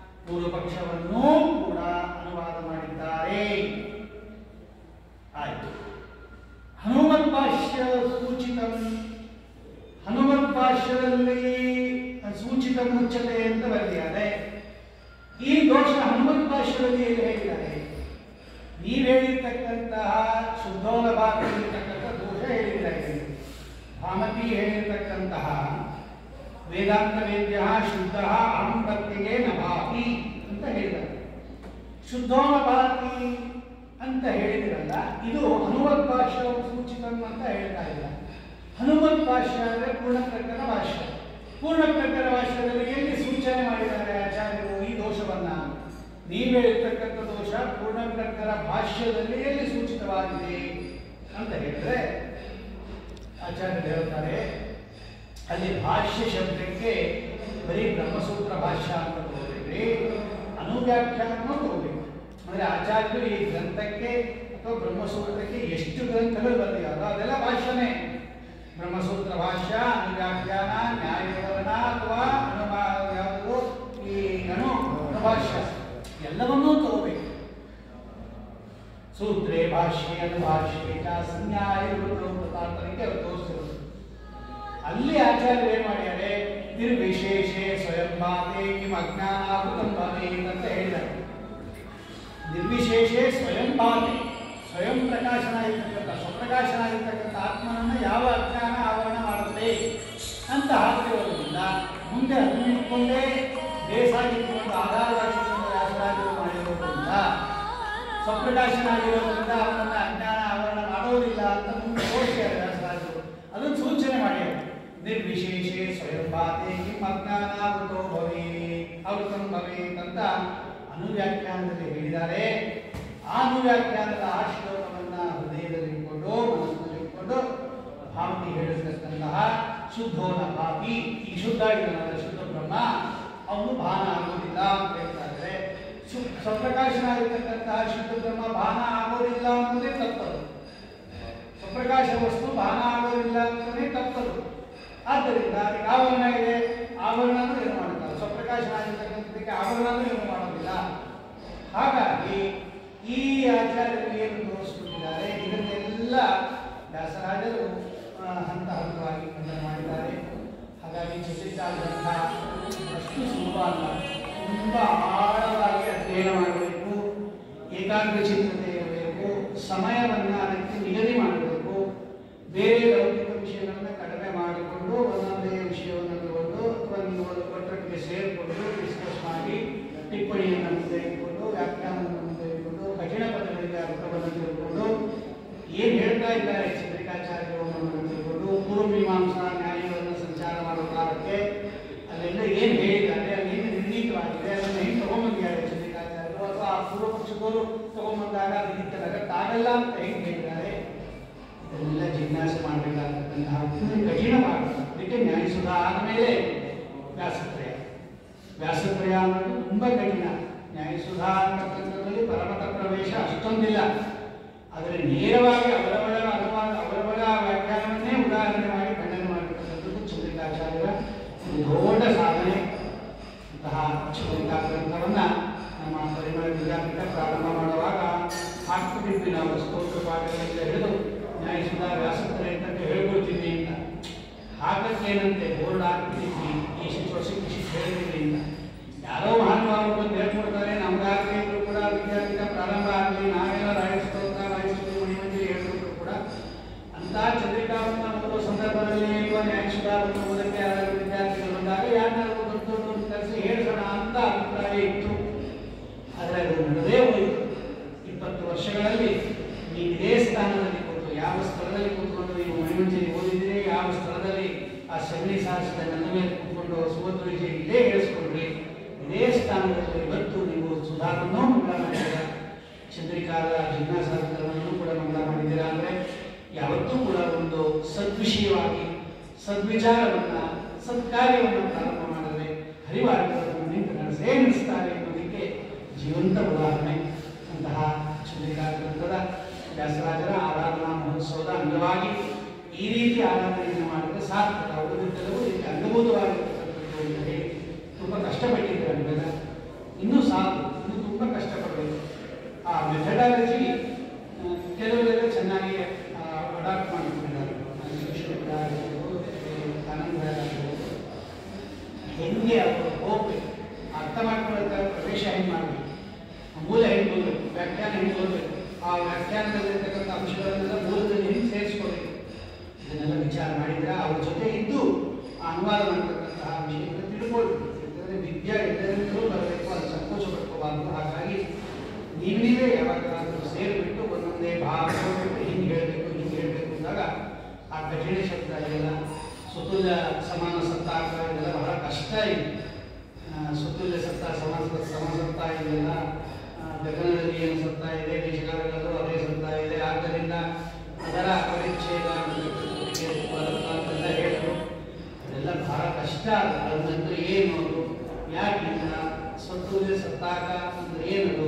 ಪೂರ್ವಪಕ್ಷವನ್ನೂ ಕೂಡ ಅನುವಾದ ಮಾಡಿದ್ದಾರೆ ಆಯ್ತು ಹನುಮದ್ಭಾಷ್ಯ ಸೂಚಿತಂ ಹನುಮದ್ಭಾಷ್ಯದಲ್ಲಿ ಸೂಚಿತ ಮುಚ್ಚತೆ ಅಂತ ಬರೆದಿದ್ದಾರೆ ಈ ದೋಷ ಹನುಮದ್ಭಾಷ್ಯದಲ್ಲಿ ಎಲ್ಲಿ ಹೇಳಿದ್ದಾರೆ ನೀವು ಹೇಳಿರ್ತಕ್ಕಂತಹ ಶುದ್ಧೋಲ ಭಾಗದಲ್ಲಿರ್ತಕ್ಕಂಥ ದೋಷ ಹೇಳಿದ್ದಾರೆ ಭಾಮತಿ ಹೇಳಿರ್ತಕ್ಕಂತಹ ವೇದಾಂತ ವೇದ್ಯ ಶುದ್ಧ ಅಹಂ ಪ್ರತ್ಯಗೆ ನಭಾತಿ ಅಂತ ಹೇಳಿದ್ದಾರೆ ಶುದ್ಧೋನ ಭಾತಿ ಅಂತ ಹೇಳಿದಿರಲ್ಲ ಇದು ಹನುಮತ್ ಭಾಷ್ಯ ಸೂಚಿತಂ ಅಂತ ಹೇಳ್ತಾ ಇಲ್ಲ ಹನುಮತ್ ಭಾಷ್ಯ ಅಂದ್ರೆ ಪೂರ್ಣಪ್ರಕರಣ ಭಾಷ್ಯ ಪೂರ್ಣಪ್ರಕರಣ ಭಾಷ್ಯದಲ್ಲಿ ಎಲ್ಲಿ ಸೂಚನೆ ಮಾಡಿದ್ದಾರೆ ಆಚಾರ್ಯರು ಈ ದೋಷವನ್ನ ನೀವು ಹೇಳಿರ್ತಕ್ಕಂಥ ದೋಷ ಪೂರ್ಣಪ್ರಕರ ಭಾಷ್ಯದಲ್ಲಿ ಎಲ್ಲಿ ಸೂಚಿತವಾಗಿದೆ ಅಂತ ಹೇಳಿದ್ರೆ ಆಚಾರ್ಯರು ಹೇಳ್ತಾರೆ ಅಲ್ಲಿ ಭಾಷ್ಯ ಶಬ್ದಕ್ಕೆ ಬರೀ ಬ್ರಹ್ಮಸೂತ್ರ ಭಾಷ್ಯ ಅಂತ ತಗೋಬೇಡ್ರಿ ಅನುವ್ಯಾಖ್ಯಾನವನ್ನು ತಗೋಬೇಕು ಅಂದ್ರೆ ಆಚಾರ್ಯರು ಈ ಗ್ರಂಥಕ್ಕೆ ಅಥವಾ ಬ್ರಹ್ಮಸೂತ್ರಕ್ಕೆ ಎಷ್ಟು ಗ್ರಂಥಗಳು ಬಂದಿದ್ದಾರೋ ಅದೆಲ್ಲ ಭಾಷ್ಯನೇ ಬ್ರಹ್ಮಸೂತ್ರ ಭಾಷ್ಯ ಅನುವ್ಯಾಖ್ಯಾನ ನ್ಯಾಯವರ್ಣ ಅಥವಾ ಅನುಮಾ ಯಾವುದು ಈ ಅನು ಅನುಭಾಷ್ಯ ಎಲ್ಲವನ್ನೂ ತಗೋಬೇಕು ಸೂತ್ರೇ ಭಾಷ್ಯ ಅನುಭಾಷ್ಯ ಚ ಸಂಜ್ಞಾಯ ವೃತ್ತಾಂತರಕ್ಕೆ ಅವರು ತೋರಿಸಿರೋದು ಅಲ್ಲಿ ಆಚಾರ್ಯರು ಏನ್ ಮಾಡ್ಯಾರೆ ನಿರ್ವಿಶೇಷೆ ಸ್ವಯಂ ಭಾತೆ ಕಿಂ ಅಜ್ಞಾನಾವೃತಂ ಭಾತೆ ಅಂತ ಹೇಳಿದ್ದಾರೆ ನಿರ್ವಿಶೇಷೆ ಸ್ವಯಂ ಭಾತೆ ಸ್ವಯಂ ಪ್ರಕಾಶನ ಇರ್ತಕ್ಕಂಥ ಸ್ವಪ್ರಕಾಶನ ಇರ್ತಕ್ಕಂಥ ಆತ್ಮನನ್ನ ಯಾವ ಅಜ್ಞಾನ ಆವರಣ ಮಾಡುತ್ತೆ ಅಂತ ಹಾಕಿರೋದ್ರಿಂದ ಮುಂದೆ ಅದನ್ನ ಇಟ್ಕೊಂಡೇ ಬೇಸಾಗಿಟ್ಟುಕೊಂಡು ಆಧಾರವಾಗಿಟ್ಟುಕೊಂಡು ವ್ಯಾಸರಾಜರು ಮಾಡಿರೋದ್ರಿಂದ ಸ್ವಪ್ರಕಾಶನ ಆಗಿರೋದ್ರಿಂದ ಅವನನ್ನ ಅಜ್ಞಾನ ಆವರಣ ಮಾಡೋದಿಲ್ಲ ಅಂತ ಮುಂದೆ ತೋರಿಸ್ತಾರೆ ವ್ಯಾಸರಾಜರು ಅದನ್ನು ಸೂಚನೆ ಮಾಡ್ಯಾರ ನಿರ್ವಿಶೇಷೆ ಸ್ವಯಂ ಬಾಧೆ ಕಿಂ ಅಜ್ಞಾನಾವೃತೋ ಭವೇ ಅವೃತಂ ಭವೇತ್ ಅಂತ ಅನುವ್ಯಾಖ್ಯಾನದಲ್ಲಿ ಹೇಳಿದ್ದಾರೆ ಆ ಅನುವ್ಯಾಖ್ಯಾನದ ಆ ಶ್ಲೋಕವನ್ನ ಹೃದಯದಲ್ಲಿ ಇಟ್ಕೊಂಡು ಮನಸ್ಸಿನಲ್ಲಿ ಇಟ್ಕೊಂಡು ಭಾವತಿ ಹೇಳಿರ್ತಕ್ಕಂತಹ ಶುದ್ಧೋನ ಪಾಪಿ ಈ ಶುದ್ಧ ಆಗಿದ್ದಾನಲ್ಲ ಶುದ್ಧ ಬ್ರಹ್ಮ ಅವನು ಭಾನ ಆಗೋದಿಲ್ಲ ಅಂತ ಹೇಳ್ತಾ ಇದ್ದಾರೆ ಶು- ಸ್ವಪ್ರಕಾಶನ ಆಗಿರ್ತಕ್ಕಂತಹ ಶುದ್ಧ ಬ್ರಹ್ಮ ಭಾನ ಆಗೋದಿಲ್ಲ ಅನ್ನೋದೇ ತಪ್ಪದು ಸ್ವಪ್ರಕಾಶ ವಸ್ತು ಭಾನ ಆಗೋದಿಲ್ಲ ಅಂತಲೇ ತಪ್ಪದು ಆದ್ದರಿಂದ ಅದಕ್ಕೆ ಆವರಣ ಇದೆ ಆವರಣನೂ ಏನು ಮಾಡುತ್ತಾರೆ ಸ್ವಪ್ರಕಾಶನ ಆಗಿರ್ತಕ್ಕಂಥದ್ದಕ್ಕೆ ಆವರಣನೂ ಏನು ಮಾಡೋದಿಲ್ಲ ಹಾಗಾಗಿ ಈ ಆಚಾರ್ಯರು ಏನು ತೋರಿಸ್ಬಿಟ್ಟಿದ್ದಾರೆ ಇದನ್ನೆಲ್ಲ ವ್ಯಾಸರಾಜರು ಆ, ಹಂತ ಹಂತವಾಗಿ ಖಂಡನೆ ಮಾಡಿದ್ದಾರೆ ಹಾಗಾಗಿ ಚರಿತ್ರಾ ಗ್ರಂಥ ಅಷ್ಟು ಸುಲಭ ಅಲ್ಲ ತುಂಬ ಆಳವಾಗಿ ಅಧ್ಯಯನ ಮಾಡಬೇಕು ಏಕಾಗ್ರ ಚಿಂತನೆ ಇರಬೇಕು ಸಮಯವನ್ನ ಅದಕ್ಕೆ ನಿಗದಿ ಮಾಡಬೇಕು ಬೇರೆ ಲೌಕಿಕ ವಿಷಯಗಳನ್ನ ಕಡಿಮೆ ಮಾಡಿಕೊಂಡು ಒಂದೊಂದೇ ವಿಷಯವನ್ನು ತಗೊಂಡು ಅಥವಾ ನೀವು ಒಂದು ಕೊಟ್ಟಕ್ಕೆ ಸೇರಿಕೊಂಡು ಡಿಸ್ಕಸ್ ಮಾಡಿ ಟಿಪ್ಪಣಿಯನ್ನು ಮುಂದೆ ಇಟ್ಕೊಂಡು ವ್ಯಾಖ್ಯಾನವನ್ನು ಮುಂದೆ ಇಟ್ಕೊಂಡು ಕಠಿಣ ಪದಗಳಿಗೆ ಅರ್ಥವನ್ನು ತಿಳ್ಕೊಂಡು ಏನು ಹೇಳ್ತಾ ಇದ್ದಾರೆ ಚಂದ್ರಿಕಾಚಾರ್ಯರು ಅನ್ನೋದನ್ನು ತಿಳ್ಕೊಂಡು ಪೂರ್ವ ಮೀಮಾಂಸಾ ನ್ಯಾಯಗಳನ್ನು ಸಂಚಾರ ಮಾಡೋ ಕಾಲಕ್ಕೆ ಅಲ್ಲೆಲ್ಲ ಏನು ಹೇಳಿದ್ದಾರೆ ಅಲ್ಲಿ ಏನು ನಿರ್ಣೀತವಾಗಿದೆ ಅದನ್ನು ಹೆಂಗೆ ತಗೊಂಬಂದಿದ್ದಾರೆ ಚಂದ್ರಿಕಾಚಾರ್ಯರು ಅಥವಾ ಆ ಪೂರ್ವ ಪಕ್ಷದವರು ತಗೊಂಬಂದಾಗ ಅದಕ್ಕೆ ಆಗಲ್ಲ ಅಂತ ಹೆಂಗೆ ಹೇಳಿದ್ದಾರೆ ಇದನ್ನೆಲ್ಲ ಜಿಜ್ಞಾಸೆ ಮಾಡಬೇಕಾಗತಕ್ಕಂತಹ ಒಂದು ಕಠಿಣ ಭಾಗ ಅದಕ್ಕೆ ನ್ಯಾಯಸುಧಾ ಆದಮೇಲೆ ವ್ಯಾಸತ್ರಯ ವ್ಯಾಸತ್ರಯ ಅನ್ನೋದು ತುಂಬ ಕಠಿಣ ನ್ಯಾಯಸುಧಾ ಅಂತಕ್ಕಂಥದ್ರಲ್ಲಿ ಪರಮತ ಪ್ರವೇಶ ಅಷ್ಟೊಂದಿಲ್ಲ ಆದರೆ ನೇರವಾಗಿ ಅವರವರ ಅನುವಾದ ಅವರವರ ವ್ಯಾಖ್ಯಾನವನ್ನೇ ಉದಾಹರಣೆ ಮಾಡಿ ಖಂಡನೆ ಮಾಡತಕ್ಕಂಥದ್ದು ಚಂದ್ರಿಕಾಚಾರ್ಯರ ಒಂದು ದೊಡ್ಡ ಸಾಧನೆ ಅಂತಹ ಚಂದ್ರಿಕಾ ಗ್ರಂಥವನ್ನ ನಮ್ಮ ಪರಿಮಳ ವಿದ್ಯಾಪೀಠ ಪ್ರಾರಂಭ ಮಾಡುವಾಗ ಹಾಕ್ಬಿಟ್ಟಿದ್ವಿ ನಾವು ಸ್ತೋತ್ರ ಪಾಠಗಳಿಂದ ಹಿಡಿದು ನ್ಯಾಯಸುಧಾ ವ್ಯಾಸತ್ರ ಅಂತ ಹೇಳ್ಕೊಳ್ತೀನಿ ಅಂತ ಹಾಕಕ್ಕೇನಂತೆ ಬೋರ್ಡ್ ಹಾಕ್ಬಿಟ್ಟಿದ್ವಿ ಇಷ್ಟು ವರ್ಷಕ್ಕೆ ಇಷ್ಟು ಹೇಳಿದ್ವಿ ಅಂತ ಯಾರೋ ಮಹಾನುಭಾವರು ಬಂದು ಹೇಳ್ಕೊಡ್ತಾರೆ ನಮ್ಗಾಗಲಿ ಇದ್ರು ಕೂಡ ವಿದ್ಯಾರ್ಥಿಗಳ ಪ್ರಾರಂಭ ಆಗಲಿ ನಾವೇನೋ ರಾಯಸ್ತೋತ್ರ ರಾಯಸ್ತೋತ್ರ ಮಣಿಮಂಜರಿ ಹೇಳ್ಕೊಟ್ರು ಕೂಡ ಅಂತ ಚಂದ್ರಿಕಾವನ್ನ ಓದುವ ಸಂದರ್ಭದಲ್ಲಿ ಅಥವಾ ನ್ಯಾಯಸುಧಾವನ್ನು ಓದಕ್ಕೆ ಯಾರಾದ್ರೂ ವಿದ್ಯಾರ್ಥಿಗಳು ಬಂದಾಗ ಯಾರನ್ನಾರು ದೊಡ್ಡ ದೊಡ್ಡ ಕರೆಸಿ ಹೇಳಿಸೋಣ ಅಂತ ಅಭಿಪ್ರಾಯ ಇತ್ತು ಆದರೆ ಅದು ನಡೆದೇ ಹೋಯಿತು ಇಪ್ಪತ್ತು ವರ್ಷಗಳಲ್ಲಿ ನೀವು ಇದೇ ಸ್ಥಾನದಲ್ಲಿ ಕೂತು ಯಾವ ಸ್ಥಳದಲ್ಲಿ ಕೂತ್ಕೊಂಡು ನೀವು ಮಣಿಮಂಜರಿ ಓದಿದ್ದೀರಿ ಯಾವ ಸ್ಥಳದಲ್ಲಿ ಆ ಸಗಣಿ ಸಾರಿಸಿದ ನನ್ನ ಮೇಲೆ ಕೂತ್ಕೊಂಡು ಸುಭದ್ರ ವಿಜಯ ಇಲ್ಲೇ ಹೇಳಿಸ್ಕೊಂಡ್ರಿ ಇದೇ ಸ್ಥಾನದಲ್ಲಿ ಇವತ್ತು ನೀವು ಸುಧಾರನ್ನು ಮಂಗಳ ಮಾಡಿದ್ದೀರಾ ಚಂದ್ರಿಕಾದ ಜಿಜ್ಞಾಸಾರ್ಥಗಳನ್ನು ಕೂಡ ಮಂಗಳ ಮಾಡಿದ್ದೀರಾ ಅಂದರೆ ಯಾವತ್ತೂ ಕೂಡ ಒಂದು ಸದ್ವಿಷಯವಾಗಿ ಸದ್ವಿಚಾರವನ್ನ ಸತ್ಕಾರ್ಯವನ್ನು ಪ್ರಾರಂಭ ಮಾಡಿದ್ರೆ ಹರಿವಾರಗಳನ್ನು ನಿಂತು ನಡೆಸೇ ನಡೆಸ್ತಾರೆ ಎನ್ನುವುದಕ್ಕೆ ಜೀವಂತ ಉದಾಹರಣೆ ಅಂತಹ ಚಂದ್ರಿಕಾ ಗ್ರಂಥದ ವ್ಯಾಸರಾಜರ ಆರಾಧನಾ ಮಹೋತ್ಸವದ ಅಂಗವಾಗಿ ಈ ರೀತಿ ಆರಾಧನೆಯನ್ನು ಮಾಡಿದ್ರೆ ಸಾರ್ಥಕ ಉಳಿದಿದ್ದೆಲ್ಲವೂ ಇದಕ್ಕೆ ಅಂಗಭೂತವಾಗಿರ್ತಕ್ಕಂಥದ್ದು ಅಂತ ಹೇಳಿ ತುಂಬ ಕಷ್ಟಪಟ್ಟಿದ್ದಾರೆ ಇವೆಲ್ಲ ಇನ್ನೂ ಸಾಕು ಇನ್ನೂ ತುಂಬ ಕಷ್ಟಪಡಬೇಕು ಆ ಮೆಥಡಾಲಜಿ ಕೆಲವರೆಲ್ಲ ಚೆನ್ನಾಗಿ ಅಡಾಪ್ಟ್ ಮಾಡಿಕೊಂಡಿದ್ದಾರೆ ಹೆಂಗೆ ಅವರು ಹೋಗ್ಬೇಕು ಅರ್ಥ ಮಾಡ್ಕೊಳ್ಳೋಕೆ ಪ್ರವೇಶ ಹೆಂಗೆ ಮಾಡಬೇಕು ಮೂಲ ಹೆಂಗೆ ಹೋಗ್ಬೇಕು ವ್ಯಾಖ್ಯಾನ ಹೆಂಗೆ ಹೋಗ್ಬೇಕು ಆ ವ್ಯಾಖ್ಯಾನದಲ್ಲಿರ್ತಕ್ಕಂಥ ಅಂಶಗಳನ್ನೆಲ್ಲ ಮೂಲದಲ್ಲಿ ಹೆಂಗೆ ಸೇರಿಸ್ಕೋಬೇಕು ಇದನ್ನೆಲ್ಲ ವಿಚಾರ ಮಾಡಿದ್ರೆ ಅವ್ರ ಜೊತೆ ಇದ್ದು ಆ ಅನುವಾದ ಮಾಡ್ತಕ್ಕಂತಹ ವಿಷಯಗಳನ್ನು ತಿಳ್ಕೊಳ್ಬೇಕು ಯಾಕಂದರೆ ವಿದ್ಯೆ ಎಲ್ಲರಿಂದಲೂ ಬರಬೇಕು ಅದು ಸಂಕೋಚ ಪಡ್ಕೋಬಾರ್ದು ಹಾಗಾಗಿ ನೀವು ನೀವೇ ಯಾವಾಗಲಾದರೂ ಸೇರಿಬಿಟ್ಟು ಒಂದೊಂದೇ ಭಾಗ ಬಿಟ್ಟು ಹಿಂಗೆ ಹೇಳಬೇಕು ಹಿಂಗೆ ಹೇಳಬೇಕು ಅಂದಾಗ ಆ ಕಠಿಣ ಶಬ್ದ ಇದೆಲ್ಲ ಸುತುಲ್ಯ ಸಮಾನ ಸತ್ತಾಕ ಇದೆಲ್ಲ ಬಹಳ ಕಷ್ಟ ಇದೆ ಆ, ಸುತುಲ್ಯ ಸತ್ತ ಸಮಾನ ಸಮಸತ್ತ ಇದೆಲ್ಲ ಆ, ಗಗನದಲ್ಲಿ ಏನು ಸತ್ತ ಇದೆ ದೇಶಕಾಲಗಳಲ್ಲೂ ಅದೇ ಸತ್ತ ಇದೆ ಆದ್ದರಿಂದ ಅದರ ಪರಿಚ್ಛೇದ ಅನ್ನೋದಕ್ಕೆ ಬರುತ್ತ ಅಂತೆಲ್ಲ ಹೇಳಿದ್ರು ಅದೆಲ್ಲ ಬಹಳ ಕಷ್ಟ ಅದ ನಂತರ ಏನು ಅದು ಯಾಕಿಲ್ಲ ಸತ್ತುಲ್ಯ ಸತ್ತಾಕ ಅಂದ್ರೆ ಏನದು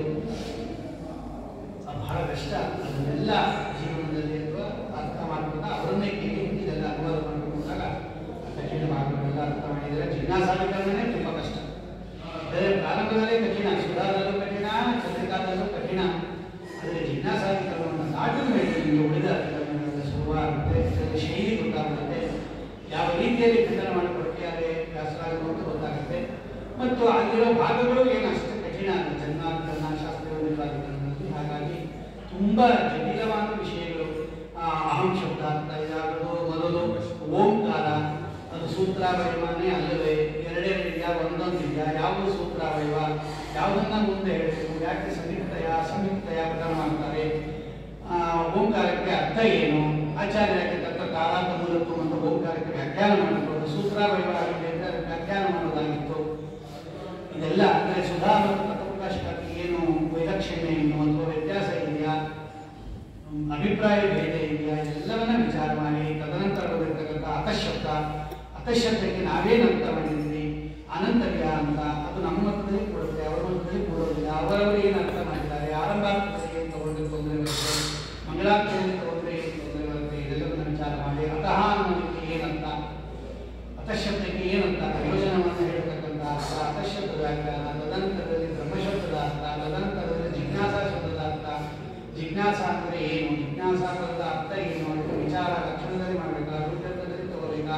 ಅದು ಬಹಳ ಕಷ್ಟ ಅದನ್ನೆಲ್ಲ ಜೀವನದಲ್ಲಿ ಅಥವಾ ಅರ್ಥ ಮಾಡ್ಕೊಂಡು ಅವರನ್ನೇ ಕೇಳಿ ಇದೆಲ್ಲ ಅನುವಾದ ಮಾಡ್ಕೊಂಡಾಗ ಕಠಿಣ ಭಾಗಗಳೆಲ್ಲ ಅರ್ಥ ಮಾಡಿದರೆ ಜಿಜ್ಞಾಸಾಧಿಕರಣನೇ ತುಂಬ ಕಷ್ಟ ಬೇರೆ ಪ್ರಾರಂಭದಲ್ಲೇ ಕಠಿಣ ಸುಧಾರದಲ್ಲೂ ಕಠಿಣ ಚಂದ್ರಿಕಾದಲ್ಲೂ ಕಠಿಣ ಆದರೆ ಜಿಜ್ಞಾಸಾಧಿಕರಣವನ್ನು ದಾಟಿದ ಮೇಲೆ ನಿಮಗೆ ಉಳಿದ ಅಧಿಕರಣಗಳೆಲ್ಲ ಶುರುವಾಗುತ್ತೆ ಇದರ ಶೈಲಿ ಗೊತ್ತಾಗುತ್ತೆ ಯಾವ ರೀತಿಯಲ್ಲಿ ಖಂಡನ ಮಾಡಿಕೊಡ್ತಿದ್ದಾರೆ ವ್ಯಾಸರಾಜರು ಅಂತ ಗೊತ್ತಾಗುತ್ತೆ ಮತ್ತು ಅಲ್ಲಿರೋ ಭಾಗಗಳು ಏನು ಅಷ್ಟು ಕಠಿಣ ಅಲ್ಲ ಜನ್ಮಾಧಿಕರಣ ಶಾಸ್ತ್ರೀಯ ಹಾಗಾಗಿ ತುಂಬ ಜಟಿಲವಾದ ವಿಷಯಗಳು ಆ, ಅಹಂ ಶಬ್ದ ಅಂತ ಇದಾಗೋದು ಮೊದಲು ಓಂಕಾರ ಅದು ಸೂತ್ರಾವಯವನೇ ಅಲ್ಲವೇ ಎರಡೆರಡು ಇದೆಯಾ ಒಂದೊಂದು ಇದೆಯಾ ಯಾವುದು ಸೂತ್ರಾವಯವ ಯಾವುದನ್ನ ಮುಂದೆ ಹೇಳಬೇಕು ಯಾಕೆ ಸಂಯುಕ್ತಯ ಸಂಯುಕ್ತಯ ಪಠಣ ಮಾಡ್ತಾರೆ ಆ, ಓಂಕಾರಕ್ಕೆ ಅರ್ಥ ಏನು ಆಚಾರ್ಯಕ್ಕೆ ತಕ್ಕ ಕಾಲಾಂತ ಮೂಲತ್ವ ಅಂತ ಓಂಕಾರಕ್ಕೆ ವ್ಯಾಖ್ಯಾನ ಮಾಡಿಕೊಂಡು ಸೂತ್ರಾವಯವ ಆಗಿದೆ ಅಂದರೆ ಅದಕ್ಕೆ ವ್ಯಾಖ್ಯಾನ ಮಾಡೋದಾಗಿತ್ತು ಇದೆಲ್ಲ ಅಂದರೆ ಸುಧಾ ಮತ್ತು ತತ್ವಪ್ರಕಾಶಕ್ಕೆ ಏನು ವೈಲಕ್ಷಣ್ಯ ಏನು ಅಥವಾ ವ್ಯತ್ಯಾಸ ಇದೆಯಾ ಹ್ಮ್, ಅಭಿಪ್ರಾಯ ಭೇದ ಇದೆಯಾ ಇದೆಲ್ಲವನ್ನ ವಿಚಾರ ಮಾಡಿ ತದನಂತರ ಬರತಕ್ಕಂಥ ಅತಶಬ್ದ ಅತಶಬ್ದಕ್ಕೆ ನಾವೇನು ಅರ್ಥ ಮಾಡಿದ್ದೀವಿ ಅನಂತರ್ಯ ಅಂತ ಅದು ನಮ್ಮ ಮತದಲ್ಲಿ ಕೊಡುತ್ತೆ ಅವರ ಮತದಲ್ಲಿ ಕೊಡೋದಿಲ್ಲ ಅವರವರು ಏನು ಅರ್ಥ ಮಾಡಿದ್ದಾರೆ ಆರಂಭಾರ್ಥದಲ್ಲಿ ಏನು ತಗೊಂಡ್ರೆ ತೊಂದರೆ ಬರುತ್ತೆ ಮಂಗಳಾರ್ಥದಲ್ಲಿ ತಗೊಂಡ್ರೆ ಏನು ತೊಂದರೆ ಬರುತ್ತೆ ಇದೆಲ್ಲವನ್ನ ವಿಚಾರ ಮಾಡಿ ಅತಃ ಅನ್ನೋದಕ್ಕೆ ಏನಂತ ಅತಶಬ್ದಕ್ಕೆ ಏನಂತ ಪ್ರಯೋಜನವನ್ನು ಹೇಳ್ತಕ್ಕಂಥ ಅರ್ಥ ಅತಶಬ್ದದ ವ್ಯಾಖ್ಯಾನ ತದನಂತರದಲ್ಲಿ ಬ್ರಹ್ಮಶಬ್ದದ ಅರ್ಥ ತದನಂತರದಲ್ಲಿ ಜಿಜ್ಞಾಸಾ ಶಬ್ದದ ಅರ್ಥ ಜಿಜ್ಞಾಸ ಅಂದ್ರೆ ಏನು ಜಿಜ್ಞಾಸಾ ಪದದ ಅರ್ಥ ಏನು ಅದಕ್ಕೆ ವಿಚಾರ ಲಕ್ಷಣದಲ್ಲಿ ಮಾಡಬೇಕಾ ರೂಪದಲ್ಲಿ ತಗೋಬೇಕಾ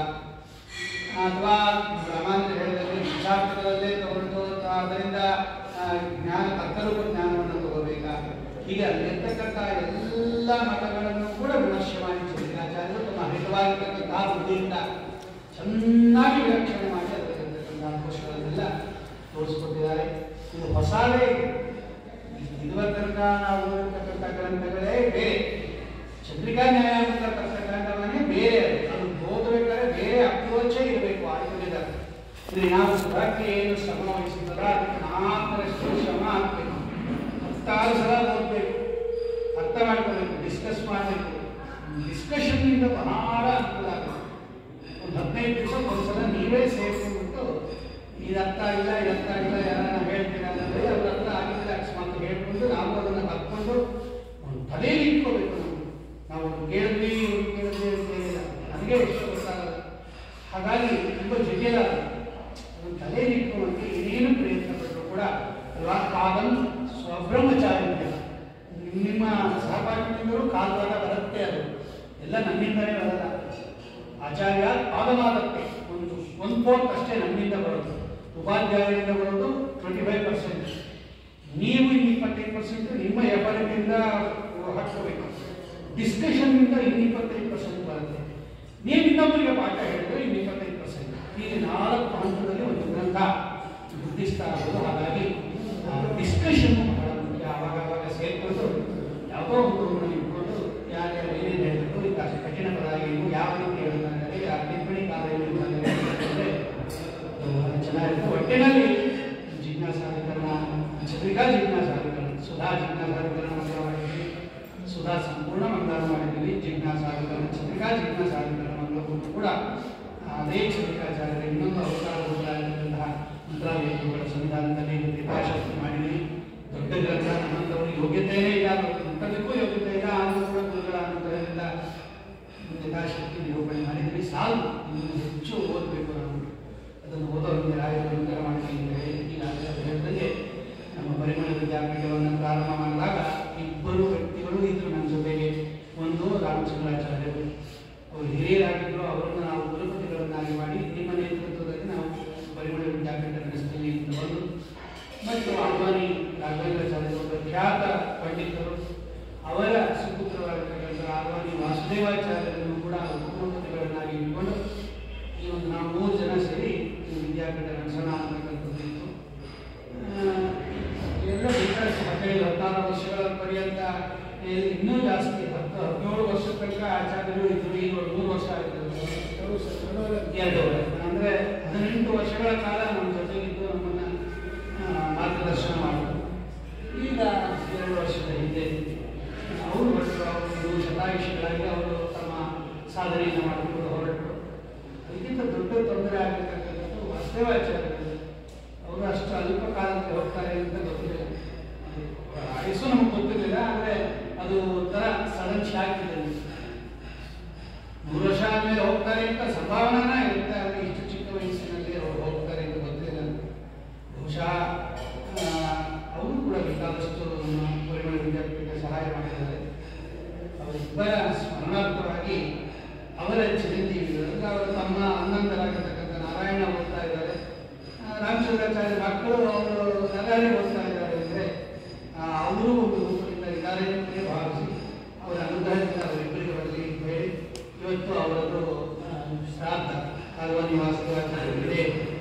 ಅಥವಾ ರಾಮಾಯಣ ಹೇಳಿದಲ್ಲಿ ಶಿಕ್ಷಾರ್ಥಗಳಲ್ಲೇ ತಗೊಂಡು ಅದರಿಂದ ಆ, ಜ್ಞಾನ ತಕ್ಕರೂಪ ಜ್ಞಾನವನ್ನು ತಗೋಬೇಕಾ ಹೀಗೆ ಅಲ್ಲಿರ್ತಕ್ಕಂಥ ಎಲ್ಲ ಮತಗಳನ್ನು ಕೂಡ ವಿಮರ್ಶೆ ಮಾಡಿ ಚಂದ್ರಾಚಾರ್ಯರು ತಮ್ಮ ಹಿತವಾಗಿರ್ತಕ್ಕಂತಹ ಬುದ್ಧಿಯಿಂದ ಚೆನ್ನಾಗಿ ವಿಲಕ್ಷಣೆ ಮಾಡಿ ಅದರಲ್ಲಿರ್ತಕ್ಕಂಥ ಅಂಶಗಳನ್ನೆಲ್ಲ ತೋರಿಸ್ಕೊಟ್ಟಿದ್ದಾರೆ ಇದು ಹೊಸದೇ ಇದೆ. ಇದುವರ ತನಕ ನಾವು ಓದಿರ್ತಕ್ಕಂಥ ಗ್ರಂಥಗಳೇ ಬೇರೆ ಚಂದ್ರಿಕಾ ನ್ಯಾಯಾಮಕ ಕರ್ತಕ್ಕಂಥವನ್ನೇ ಬೇರೆ ಅದು ಅದು ಓದಬೇಕಾದ್ರೆ ಬೇರೆ ಅಪ್ರೋಚೇ ಇರಬೇಕು ಆಯುರ್ವೇದ ಇಲ್ಲಿ ನಾವು ಸುಧಾಕ್ಕೆ ಏನು ಶ್ರಮ ವಹಿಸಿದ್ದಲ್ಲ ಅದಕ್ಕೆ ನಾಲ್ಕರಷ್ಟು ಶ್ರಮ ಹಾಕಬೇಕು ಹತ್ತಾರು ಸಲ ಓದಬೇಕು ಅರ್ಥ ಮಾಡ್ಕೋಬೇಕು ಡಿಸ್ಕಸ್ ಮಾಡಬೇಕು ಡಿಸ್ಕಷನ್ನಿಂದ ಬಹಳ ಅನುಕೂಲ ಆಗುತ್ತೆ ಒಂದು ಹದಿನೈದು ದಿವಸ ಒಂದ್ಸಲ ನೀವೇ ಸೇರಿಸ್ಕೊಂಡ್ಬಿಟ್ಟು ಇದು ಅರ್ಥ ಆಗಿಲ್ಲ ಇದು ಅರ್ಥ ಆಗಿಲ್ಲ ಯಾರನ್ನ ಹೇಳ್ತೀರಾ ಅಂದರೆ ಅವ್ರ ಅರ್ಥ ಆಗಿದ್ರೆ ಅಕಸ್ಮಾತ್ ಹೇಳ್ಕೊಂಡು ನಾವು ಅದನ್ನು ಕಲ್ತ್ಕೊಂಡು ಒಂದು ತಲೆಯಲ್ಲಿ ಇಟ್ಕೋಬೇಕು ನಾವು ನಾವು ಒಂದು ಕೇಳಿದ್ವಿ ಒಂದು ಕೇಳಿದ್ವಿ ಅಂತ ಹೇಳಿಲ್ಲ ನನಗೆ ಎಷ್ಟು ಗೊತ್ತಾಗಲ್ಲ ಹಾಗಾಗಿ ತುಂಬ ಜಟಿಲ ಅದು. ಅದನ್ನು ತಲೆಯಲ್ಲಿ ಇಟ್ಕೊಳ್ಳೋಕ್ಕೆ ಏನೇನು ಪ್ರಯತ್ನ ಪಟ್ಟರು ಕೂಡ ಅಲ್ವಾ ಕಾಲಂ ಸ್ವಬ್ರಹ್ಮಚಾರಿ ನಿಮ್ಮ ಸಹಪಾಠಿಗಳು ಕಾಲವಾದ ಬರುತ್ತೆ ಅದು ಎಲ್ಲ ನನ್ನಿಂದಲೇ ಬರಲ್ಲ ಆಚಾರ್ಯ ಪಾದವಾದಕ್ಕೆ ಒಂದು ಒಂದು ಫೋರ್ತ್ ಅಷ್ಟೇ ನಮ್ಮಿಂದ ಬರೋದು ಉಪಾಧ್ಯಾಯರಿಂದ ಬರೋದು ಟ್ವೆಂಟಿ ಫೈವ್ ಪರ್ಸೆಂಟ್ ನೀವು ಇನ್ನು ಇಪ್ಪತ್ತೈದು ಪರ್ಸೆಂಟ್ ನಿಮ್ಮ ಎಫರ್ಟಿಂದ ಹಾಕ್ಕೋಬೇಕು ಡಿಸ್ಕಷನ್ನಿಂದ ಇನ್ನು ಇಪ್ಪತ್ತೈದು ಪರ್ಸೆಂಟ್ ಬರುತ್ತೆ ನೀವು ಇನ್ನೊಬ್ಬರಿಗೆ ಪಾಠ ಹೇಳಿದ್ರೆ ಇನ್ನು ಇಪ್ಪತ್ತೈದು ಪರ್ಸೆಂಟ್ ಈಗ ನಾಲ್ಕು ಹಂತದಲ್ಲಿ ಒಂದು ಗ್ರಂಥ ಗುರುತಿಸ್ತಾ ಇರೋದು ಹಾಗಾಗಿ ಡಿಸ್ಕಷನ್ ಬಹಳ ಮುಖ್ಯ ಆವಾಗ ಆವಾಗ ಸೇರ್ಕೊಂಡು ಯಾವುದೋ ಒಂದು ರೂಮಲ್ಲಿ ಇಟ್ಕೊಂಡು ಯಾರ್ಯಾರು ಏನೇನು ಹೇಳಬೇಕು ಈಗ ಅಷ್ಟು ಕಠಿಣ ಪದ ಏನು ಯಾವ ರೀತಿ ಹೇಳ್ತಾರೆ ಯಾವ ಟಿಪ್ಪಣಿ ಕಾಲ ಅಂದರೆ ಚೆನ್ನಾಗಿರುತ್ತೆ ಒಟ್ಟಿನಲ್ಲಿ ಜಿಜ್ಞಾಸಾಧಿಕರಣ ಚಂದ್ರಿಕಾ ಜಿಜ್ಞಾಸಾಧಿಕರಣ ಸುಧಾ ಜಿಜ್ಞಾಸಾಧಿಕರಣ ಮಂಗಳ ಮಾಡಿದ್ವಿ ಸುಧಾ ಸಂಪೂರ್ಣ ಮಂಗಳ ಮಾಡಿದ್ವಿ ಜಿಜ್ಞಾಸಾಧಿಕರಣ ಚಂದ್ರಿಕಾ ಜಿಜ್ಞಾಸಾಧಿಕರಣ ಮಂಗಳವನ್ನು ಕೂಡ ಅದೇ ಚಂದ್ರಿಕಾಚಾರ್ಯರ ಇನ್ನೊಂದು ಅವತಾರ ಹೋಗ್ತಾಯಿರುವಂತಹ ಮಂತ್ರಾಲಯಗಳ ಸಂವಿಧಾನದಲ್ಲಿ ಯಥಾಶಕ್ತಿ ಮಾಡಿದ್ವಿ ದೊಡ್ಡ ಗ್ರಂಥ ನಮ್ಮಂಥವ್ರು ಯೋಗ್ಯತೆಯೇ ಇಲ್ಲ ಮುಟ್ಟಲಿಕ್ಕೂ ಯೋಗ್ಯತೆ ಇಲ್ಲ ಆದರೂ ಕೂಡ ಗುರುಗಳ ಅನುಗ್ರಹದಿಂದ ಯಥಾಶಕ್ತಿ ನಿರೂಪಣೆ ಮಾಡಿದ್ವಿ ಸಾಲು ಇನ್ನು ಹೆಚ್ಚು ಓದಬೇಕು ನಾವು ಅದನ್ನು ಓದೋರಿಗೆ ರಾಯರು ಮಾಡ್ತೀನಿ ಅಂತ ಹೇಳಿ ಈಗಾಗಲೇ ಅದು ಹೇಳಿದಂಗೆ ನಮ್ಮ ಪರಿಮಳ ವಿದ್ಯಾಪೀಠವನ್ನು ಪ್ರಾರಂಭ ಮಾಡಿದಾಗ ಇಬ್ಬರು ವ್ಯಕ್ತಿಗಳು ಇದ್ರು ನನ್ನ ಜೊತೆಗೆ ಒಂದು ರಾಮಚಂದ್ರಾಚಾರ್ಯರು ಅವರು ಹಿರಿಯರಾಗಿದ್ದರು ಅವರನ್ನು ನಾವು ಕುಲಪತಿಗಳನ್ನಾಗಿ ಮಾಡಿ ನಾವು ಮೂರು ಜನ ಸೇರಿ ಈ ವಿದ್ಯಾಪೀಠ ನಡೆಸೋಣ ಅಂತಕ್ಕಂಥದ್ದು ಇತ್ತು ಆ, ಎಲ್ಲ ಬೇಕಾದಷ್ಟು ಹದಿನೈದು ಹದಿನಾರು ವರ್ಷಗಳ ಪರ್ಯಂತ ಏ- ಇನ್ನೂ ಜಾಸ್ತಿ ಹತ್ತು ಹದಿನೇಳು ವರ್ಷ ತನಕ ಆಚಾರ್ಯರು ಇದ್ರು ಈಗ ಒಂದು ಮೂರು ವರ್ಷ ಆಯಿತು ಎರಡು ಅಂದರೆ ಹದಿನೆಂಟು ವರ್ಷಗಳ ಕಾಲ ನಮ್ಮ ಜೊತೆಗಿದ್ದು ನಮ್ಮನ್ನ ಆ, ಮಾರ್ಗದರ್ಶನ ಮಾಡಿದ್ರು ಈಗ ಎರಡು ವರ್ಷದ ಹಿಂದೆ ಅವರು ಹೊರಟರು ಅವರು ಶತಾಯುಷಿಗಳಾಗಿ ಅವರು ತಮ್ಮ ಸಾಧನೆಯನ್ನು ಮಾಡಿಕೊಂಡು ಹೊರಟರು ಇದಕ್ಕಿಂತ ದೊಡ್ಡ ತೊಂದರೆ ಆಗತಕ್ಕಂಥದ್ದು ವಾಸ್ತವಾಚಾರ್ಯರು ಅವರು ಅಷ್ಟು ಅಲ್ಪ ಕಾಲಕ್ಕೆ ಹೋಗ್ತಾರೆ ಅಂತ ಗೊತ್ತಿಲ್ಲ ಅವರ ಆಯುಸ್ಸು ನಮಗೆ ಗೊತ್ತಿರಲಿಲ್ಲ ಆದರೆ ಅದು ಒಂಥರ ಸಡನ್ ಶಾಕ್ ಇದೆ ಮೂರು ವರ್ಷ ಆದ್ಮೇಲೆ ಹೋಗ್ತಾರೆ ಅಂತ ಸಂಭಾವನಾ ಇರುತ್ತೆ ಆದರೆ ಇಷ್ಟು ಚಿಕ್ಕ ವಯಸ್ಸಿನಲ್ಲಿ ಅವರು ಹೋಗ್ತಾರೆ ಅಂತ ಗೊತ್ತಿಲ್ಲ ಬಹುಶಃ ಆ, ಅವರು ಕೂಡ ಬೇಕಾದಷ್ಟು ನಮ್ಮ ಪರಿಮಳ ವಿದ್ಯಾಪೀಠಕ್ಕೆ ಸಹಾಯ ಮಾಡಿದ್ದಾರೆ ಅವರಿಬ್ಬರ ಸ್ಮರಣಾರ್ಥವಾಗಿ ಅವರ ಚಿರಂಜೀವಿಗಳು ಅಂದ್ರೆ ಅವರು ತಮ್ಮ ಅಣ್ಣಂದರಾಗಿರ್ತಕ್ಕಂಥ ನಾರಾಯಣ ಓದ್ತಾ ಇದ್ದಾರೆ ಆ, ರಾಮಚಂದ್ರಾಚಾರ್ಯ ಮಕ್ಕಳು ಅವರು ನಗಾರಿ ಓದ್ತಾ ಇದ್ದಾರೆ ಅಂದರೆ ಅವರು ಒಂದು ರೂಪದಿಂದ ಇದ್ದಾರೆ ಅಂತಲೇ ಭಾವಿಸಿ ಅವರ ಅನುಗ್ರಹದಿಂದ ಅವರಿಬ್ಬರಿಗೆ ಬರಲಿ ಅಂತ ಹೇಳಿ ಇವತ್ತು ಅವರದ್ದು ಆ, ಶ್ರಾದ್ದ ಕಾಲ್ವ ನಿವಾಸದಾಚಾರ್ಯರಿಗೆ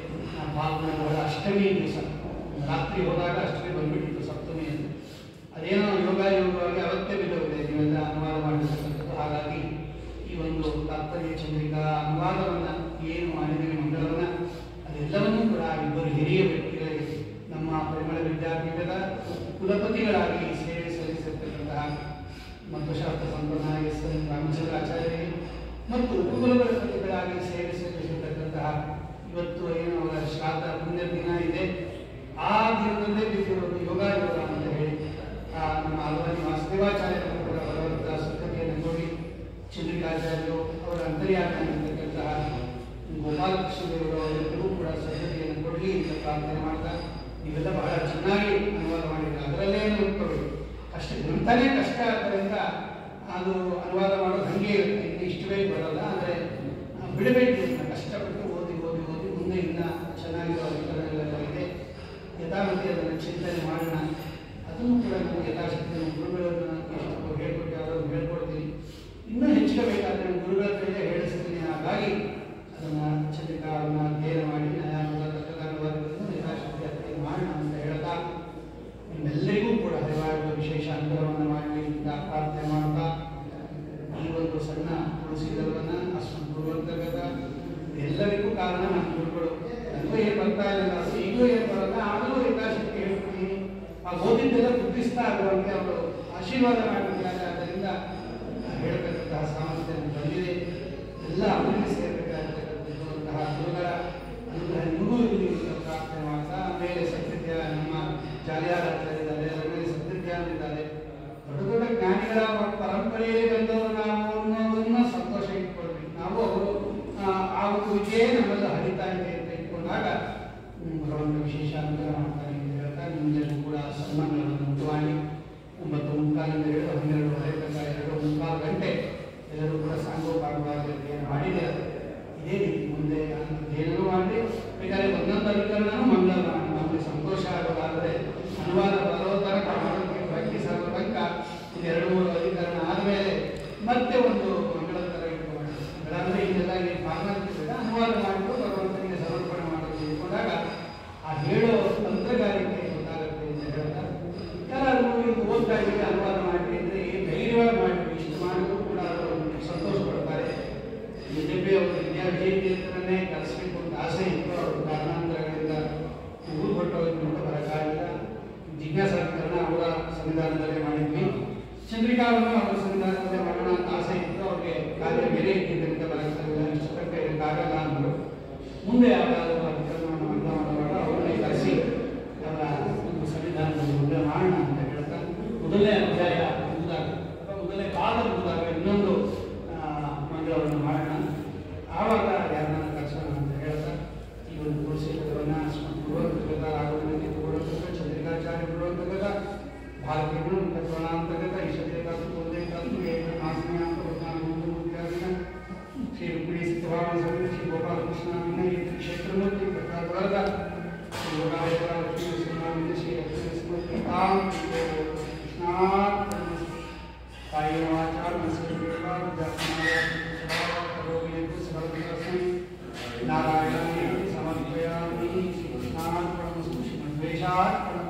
ಭಾವನಗಳ ಅಷ್ಟಮಿ ದಿವಸ ರಾತ್ರಿ ಹೋದಾಗ ಅಷ್ಟಮಿ ಬಂದ್ಬಿಟ್ಟಿತ್ತು ಸಪ್ತಮಿ ಅಂತ ಅದೇನೋ ಯೋಗ ಯೋಗವಾಗಿ ಅವತ್ತೇ ಬಿದ್ದೋಗಿದೆ ನೀವೆಲ್ಲ ಅನುವಾದ ಮಾಡಿರ್ತಕ್ಕಂಥದ್ದು ಹಾಗಾಗಿ ಈ ಒಂದು ತಾತ್ಪರ್ಯ ಚಂದ್ರಿಕಾ ಅನುವಾದವನ್ನ ಏನು ಮಾಡಿದ್ದೀವಿ ಮಂಗಳವನ್ನ ಅದೆಲ್ಲವನ್ನೂ ಕೂಡ ಇಬ್ಬರು ಹಿರಿಯ ವ್ಯಕ್ತಿಗಳಿಗೆ ನಮ್ಮ ಪರಿಮಳ ವಿದ್ಯಾಪೀಠದ ಕುಲಪತಿಗಳಾಗಿ ಸೇವೆ ಸಲ್ಲಿಸಿರ್ತಕ್ಕಂತಹ ಮಧ್ವಶಾಸ್ತ್ರ ಸಂಪ್ರದಾಯ ಎಸ್ ಎನ್ ರಾಮಚಂದ್ರಾಚಾರ್ಯರಿಗೆ ಮತ್ತು ಉಪಕುಲಪತಿಗಳಾಗಿ ಸೇವೆ ಸಲ್ಲಿಸಿರ್ತಕ್ಕಂತಹ ಇವತ್ತು ಏನು ಅವರ ಶ್ರಾದ್ದ ಪುಣ್ಯ ದಿನ ಇದೆ ಆ ದಿನದಲ್ಲೇ ಬಿದ್ದಿರೋದು ಯೋಗ ಯೋಗ ಅಂತ ಹೇಳಿ ಆ ನಮ್ಮ ಅಲ್ವಾನಿ ವಾಸುದೇವಾಚಾರ್ಯರು ಕೂಡ ಭಗವಂತ ಸಂಗತಿಯನ್ನು ನೋಡಿ ಚಂದ್ರಿಕಾಚಾರ್ಯರು ಅವರ ಅಂತರ್ಯಾಮ ಆಗಿರ್ತಕ್ಕಂತಹ ಗೋಪಾಲಕೃಷ್ಣದೇವರು ಅವರೆಲ್ಲರೂ ಕೂಡ ಸಂಗತಿಯನ್ನು ಕೊಡಲಿ ಅಂತ ಪ್ರಾರ್ಥನೆ ಮಾಡ್ತಾ ನೀವೆಲ್ಲ ಬಹಳ ಚೆನ್ನಾಗಿ ಅನುವಾದ ಮಾಡಿದ್ರೆ ಅದರಲ್ಲೇ ನೋಡ್ಕೋಬೇಕು ಕಷ್ಟ ಗ್ರಂಥನೇ ಕಷ್ಟ ಆದ್ದರಿಂದ ಅದು ಅನುವಾದ ಮಾಡೋದು ಹಂಗೆ ಇರುತ್ತೆ ಇನ್ನು ಇಷ್ಟು ಬೇಗ ಬರಲ್ಲ ಆದರೆ ಬಿಡಬೇಕು ಇದನ್ನ ಕಷ್ಟಪಟ್ಟು ಓದಿ ಓದಿ ಓದಿ ಮುಂದೆ ಇನ್ನ ಚೆನ್ನಾಗಿರೋ ವಿಚಾರಗಳೆಲ್ಲ ಇದೆ ಯಥಾಮತಿ ಅದನ್ನು ಚಿಂತನೆ ಮಾಡೋಣ ಅದನ್ನು ಕೂಡ ನಮಗೆ ಯಥಾಶಕ್ತಿ ನಮ್ಮ ಗುರುಗಳನ್ನು ಎಷ್ಟು ಹೇಳ್ಕೊಟ್ಟು ಯಾವ್ದಾದ್ರು ಹೇಳ್ಕೊಡ್ತೀನಿ ಇನ್ನೂ ಹೆಚ್ಚಿಗೆ ಬೇಕಾದ್ರೆ ನಮ್ಮ ಗುರುಗಳ ಕೈಲೇ ಹೇಳಿಸ್ತೀನಿ ಹಾಗಾಗಿ ಅದನ್ನು ಚಂದ್ರಿಕಾವನ್ನು ಅಧ್ಯಯನ ಮಾಡಿ ನ್ಯಾಯಾನುವಾದ ತಕ್ಕದಾನುವಾದಗಳನ್ನು ಯಥಾಶಕ್ತಿ ಅಧ್ಯಯನ ಮಾಡೋಣ ಅಂತ ಹೇಳ್ತಾ ನಿಮ್ಮೆಲ್ಲರಿಗೂ ಕೂಡ ಹರಿವಾಯುವ ವಿಶೇಷ ಅನುಗ್ರಹವನ್ನು ಮಾಡಲಿ ಅಂತ ಪ್ರಾರ್ಥನೆ ಮಾಡ್ತಾ ಈ ಒಂದು ಸಣ್ಣ ತುಳಸಿ ದಳವನ್ನು ಅಸ್ಮತ್ ಗುರುವಂತರ್ಗತ ಎಲ್ಲರಿಗೂ ಕಾರಣ ನಮ್ಮ ಗುರುಗಳು ನನಗೂ ಏನು ಬರ್ತಾ ಇಲ್ಲ ಅದು ಈಗಲೂ ಏನು ಬರಲ್ಲ ಆಗಲೂ ಯಥಾಶಕ್ತಿ ಹೇಳ್ತೀನಿ ಆ ಓದಿದ್ದೆಲ್ಲ ಬುದ್ಧಿಸ್ತಾ ಆಗುವಂತೆ ಅವರು ಆಶೀರ್ವಾದ ಮಾಡಿದ್ದಾರೆ ಆದ್ದರಿಂದ ಹೇಳ್ತಕ್ಕಂತಹ ಸಾಮರ್ಥ್ಯ ನಮ್ಗೆ ಬಂದಿದೆ ಎಲ್ಲ ಅವರಿಗೆ ಸೇರಬೇಕಾಗಿರ್ತಕ್ಕಂಥದ್ದು ಅಂತಹ ಗುರುಗಳ ಅನುಗ್ರಹ ನಿಮಗೂ ಇರಲಿ ಅಂತ ಪ್ರಾರ್ಥನೆ ಮಾಡ್ತಾ ಮೇಲೆ ಸತ್ಯತ್ಯ ನಮ್ಮ ಜಾಲಿಯಾರಾಚಾರ್ಯರಿದ್ದಾರೆ ಅದರ ಮೇಲೆ ಸತ್ಯತ್ಯಾನಿದ್ದಾರೆ ದೊಡ್ಡ ದೊಡ್ಡ ಜ್ಞಾನಿಗಳ ಪರಂಪರೆಯೇ ಬಂದವರು ನಾವು ಅನ್ನೋದನ್ನ ಸಂತೋಷ ಇಟ್ಕೊಳ್ಬೇಕು ನಾವು ಅವರು ಆ, ಆ ಒಂದು ವಿಜಯ ನಮ್ಮೆಲ್ಲ ಹರಿತಾ ಇದೆ ಅಂತ ಇಟ್ಕೊಂಡಾಗ ಹ್ಮ್, ಭಗವಂತ ವಿಶೇಷ ಅನುಗ್ರಹ ಮಾಡ್ತಾನೆ ಅಂತ ಹೇಳ್ತಾ ನಿಮ್ಮೆಲ್ಲರಿಗೂ ಕೂಡ ಸನ್ಮಾನಗಳನ್ನು ಉಂಟು ಮಾಡಿ ಒಂಬತ್ತು ಮುಕ್ಕಾಲಿಂದ ಹಿಡಿದು ಹನ್ನೆರಡುವರೆ ತನಕ ಎರಡು ಮುಕ್ಕಾಲು ಗಂಟೆ ಎಲ್ಲರೂ ಕೂಡ ಸಾಂಗೋಪಾಂಗವಾಗಿ ಅಧ್ಯಯನ ಮಾಡಿದೆ ಇದೇ ರೀತಿ ಮುಂದೆ ಅಧ್ಯಯನವೂ ಮಾಡಿ ಬೇಕಾದ್ರೆ ಒಂದೊಂದು ಅಧಿಕರಣನೂ ಮಂಗಳ ನಮಗೆ ಸಂತೋಷ ಆಗೋದಾದರೆ ಅನುವಾದ ಬರೋ ತನಕ ಮಾಡೋದಕ್ಕೆ ಪ್ರಾಕ್ಟೀಸ್ ಆಗೋ ತನಕ ಇದು ಎರಡು ಮೂರು ಅಧಿಕರಣ ಆದಮೇಲೆ ಮತ್ತೆ ಒಂದು ಮಂಗಳ ಥರ ಇಟ್ಕೊಂಡು ಮಂಗಳ ಅಂದರೆ ಇದೆಲ್ಲ ಇಲ್ಲಿ ಫಾರ್ಮಾಲಿಟಿ ಬೇಡ ಅನುವಾದ ಮಾಡಿಕೊಂಡು ಭಗವಂತನಿಗೆ ಸಮರ್ಪಣೆ ಮಾಡೋದು ಇಟ್ಕೊಂಡಾಗ ಆ ಹೇಳೋ ತಂತ್ರಗಾರಿಕೆ ಗೊತ್ತಾಗುತ್ತೆ ಅಂತ ಹೇಳ್ತಾರೆ ಯಾರಾದರೂ ಇದು ಓದ್ತಾ ಇದ್ದೀವಿ ಅನುವಾದ ಮಾಡಿ ಅಂದರೆ ಧೈರ್ಯವಾಗಿ ಮಾಡಿ ಇಷ್ಟು ಮಾಡಿದ್ರು ಕೂಡ ಅವರು ಸಂತೋಷ ಪಡ್ತಾರೆ ಬಿಜೆಪಿ ಅವರು ವಿದ್ಯಾ ವಿಜಯಕೇತನನ್ನೇ ಕಲಿಸ್ಬೇಕು ಅಂತ ಆಸೆ ಇತ್ತು ಅವರು ಕಾರಣಾಂತರಗಳಿಂದ ಊರು ಹೊರಟೋಗಿ ಅಂತ ಬರೋಕ್ಕಾಗಿಲ್ಲ ಜಿಜ್ಞಾಸಾಕರಣ ಅವರ ಸಂವಿಧಾನದಲ್ಲೇ ಮಾಡಿದ್ವಿ ಚಂದ್ರಿಕಾವನ್ನು ಅವರ ಸಂವಿಧಾನದಲ್ಲೇ ಮಾಡೋಣ ಅಂತ ಆಸೆ ಇತ್ತು ಅವ್ರಿಗೆ ಕಾರ್ಯ ಬೇರೆ ಇದ್ದಿದ್ದರಿಂದ ಬರೋಕ್ಕಾಗಿಲ್ಲ ಇಷ್ಟು ತನಕ ಇದಕ್ಕಾಗಲ್ಲ ಅಂದರು ಮುಂದೆ ಯಾವ್ದಾದ್ರು ಅಧಿಕಾರವನ್ನು ಮಂಡ ಮಾಡುವಾಗ ಅವರನ್ನೇ ಕರೆಸಿ ಅವರ ಒಂದು ಸಂವಿಧಾನದಲ್ಲಿ ಮುಂದೆ ಮಾಡೋಣ ಅಂತ ಹೇಳ್ತಾ ಮೊದಲನೇ ಅಧ್ಯಾಯ ಮುಗಿದಾಗ ಅಥವಾ ಮೊದಲನೇ ಪಾದ ಮುಗಿದಾಗ ಇನ್ನೊಂದು ಆ, ಮಂಗಳವನ್ನು ಮಾಡೋಣ ಆವಾಗ ಯಾರನ್ನ ಕರ್ಸೋಣ ಅಂತ ಹೇಳ್ತಾ ಈ ಒಂದು ತುಳಸಿ ಪದವನ್ನು ಪೂರ್ವಂತರ್ಗತ ರಾಘವೇಂದ್ರ ಪೂರ್ವಂತರ್ಗತ ಚಂದ್ರಿಕಾಚಾರ್ಯ ಪೂರ್ವಂತರ್ಗತ ಭಾರತೀಯ ಗುಣಾಂತರ್ಗತ ಈಶ್ವರ್ಯ ಕಾತು ಒಂದೇ ಕಾತು ಏಕ ಆಸನ ಮೂರ್ತಿಯಾಗಿನ ಶ್ರೀ ರುಕ್ಮಿಣಿ ಸಿದ್ಧಭಾವನ ಸಮಿತಿ ಶ್ರೀ ಗೋಪಾಲಕೃಷ್ಣ ವಿನಯ ಕ್ಷೇತ್ರಮೂರ್ತಿ ಪ್ರಸಾದ ವರ್ಗ ಶ್ರೀ ಯೋಗಾಯಕರ ಲಕ್ಷ್ಮೀ ನರಸಿಂಹ ಶ್ರೀ ಲಕ್ಷ್ಮೀ ಸ್ಮೃತಿ ತಾಂ ಕೃಷ್ಣಾರ್ಪಣ ಕಾಯವಾಚಾರ ನಾರಾಯಣಾಯ ಸಮರ್ಪಯಾಮಿ ಶ್ರೀಕೃಷ್ಣಾರ್ಪಣಮಸ್ತು ಶ್ರೀಮದ್ವೇಷಾರ್ಪಣಮಸ್ತು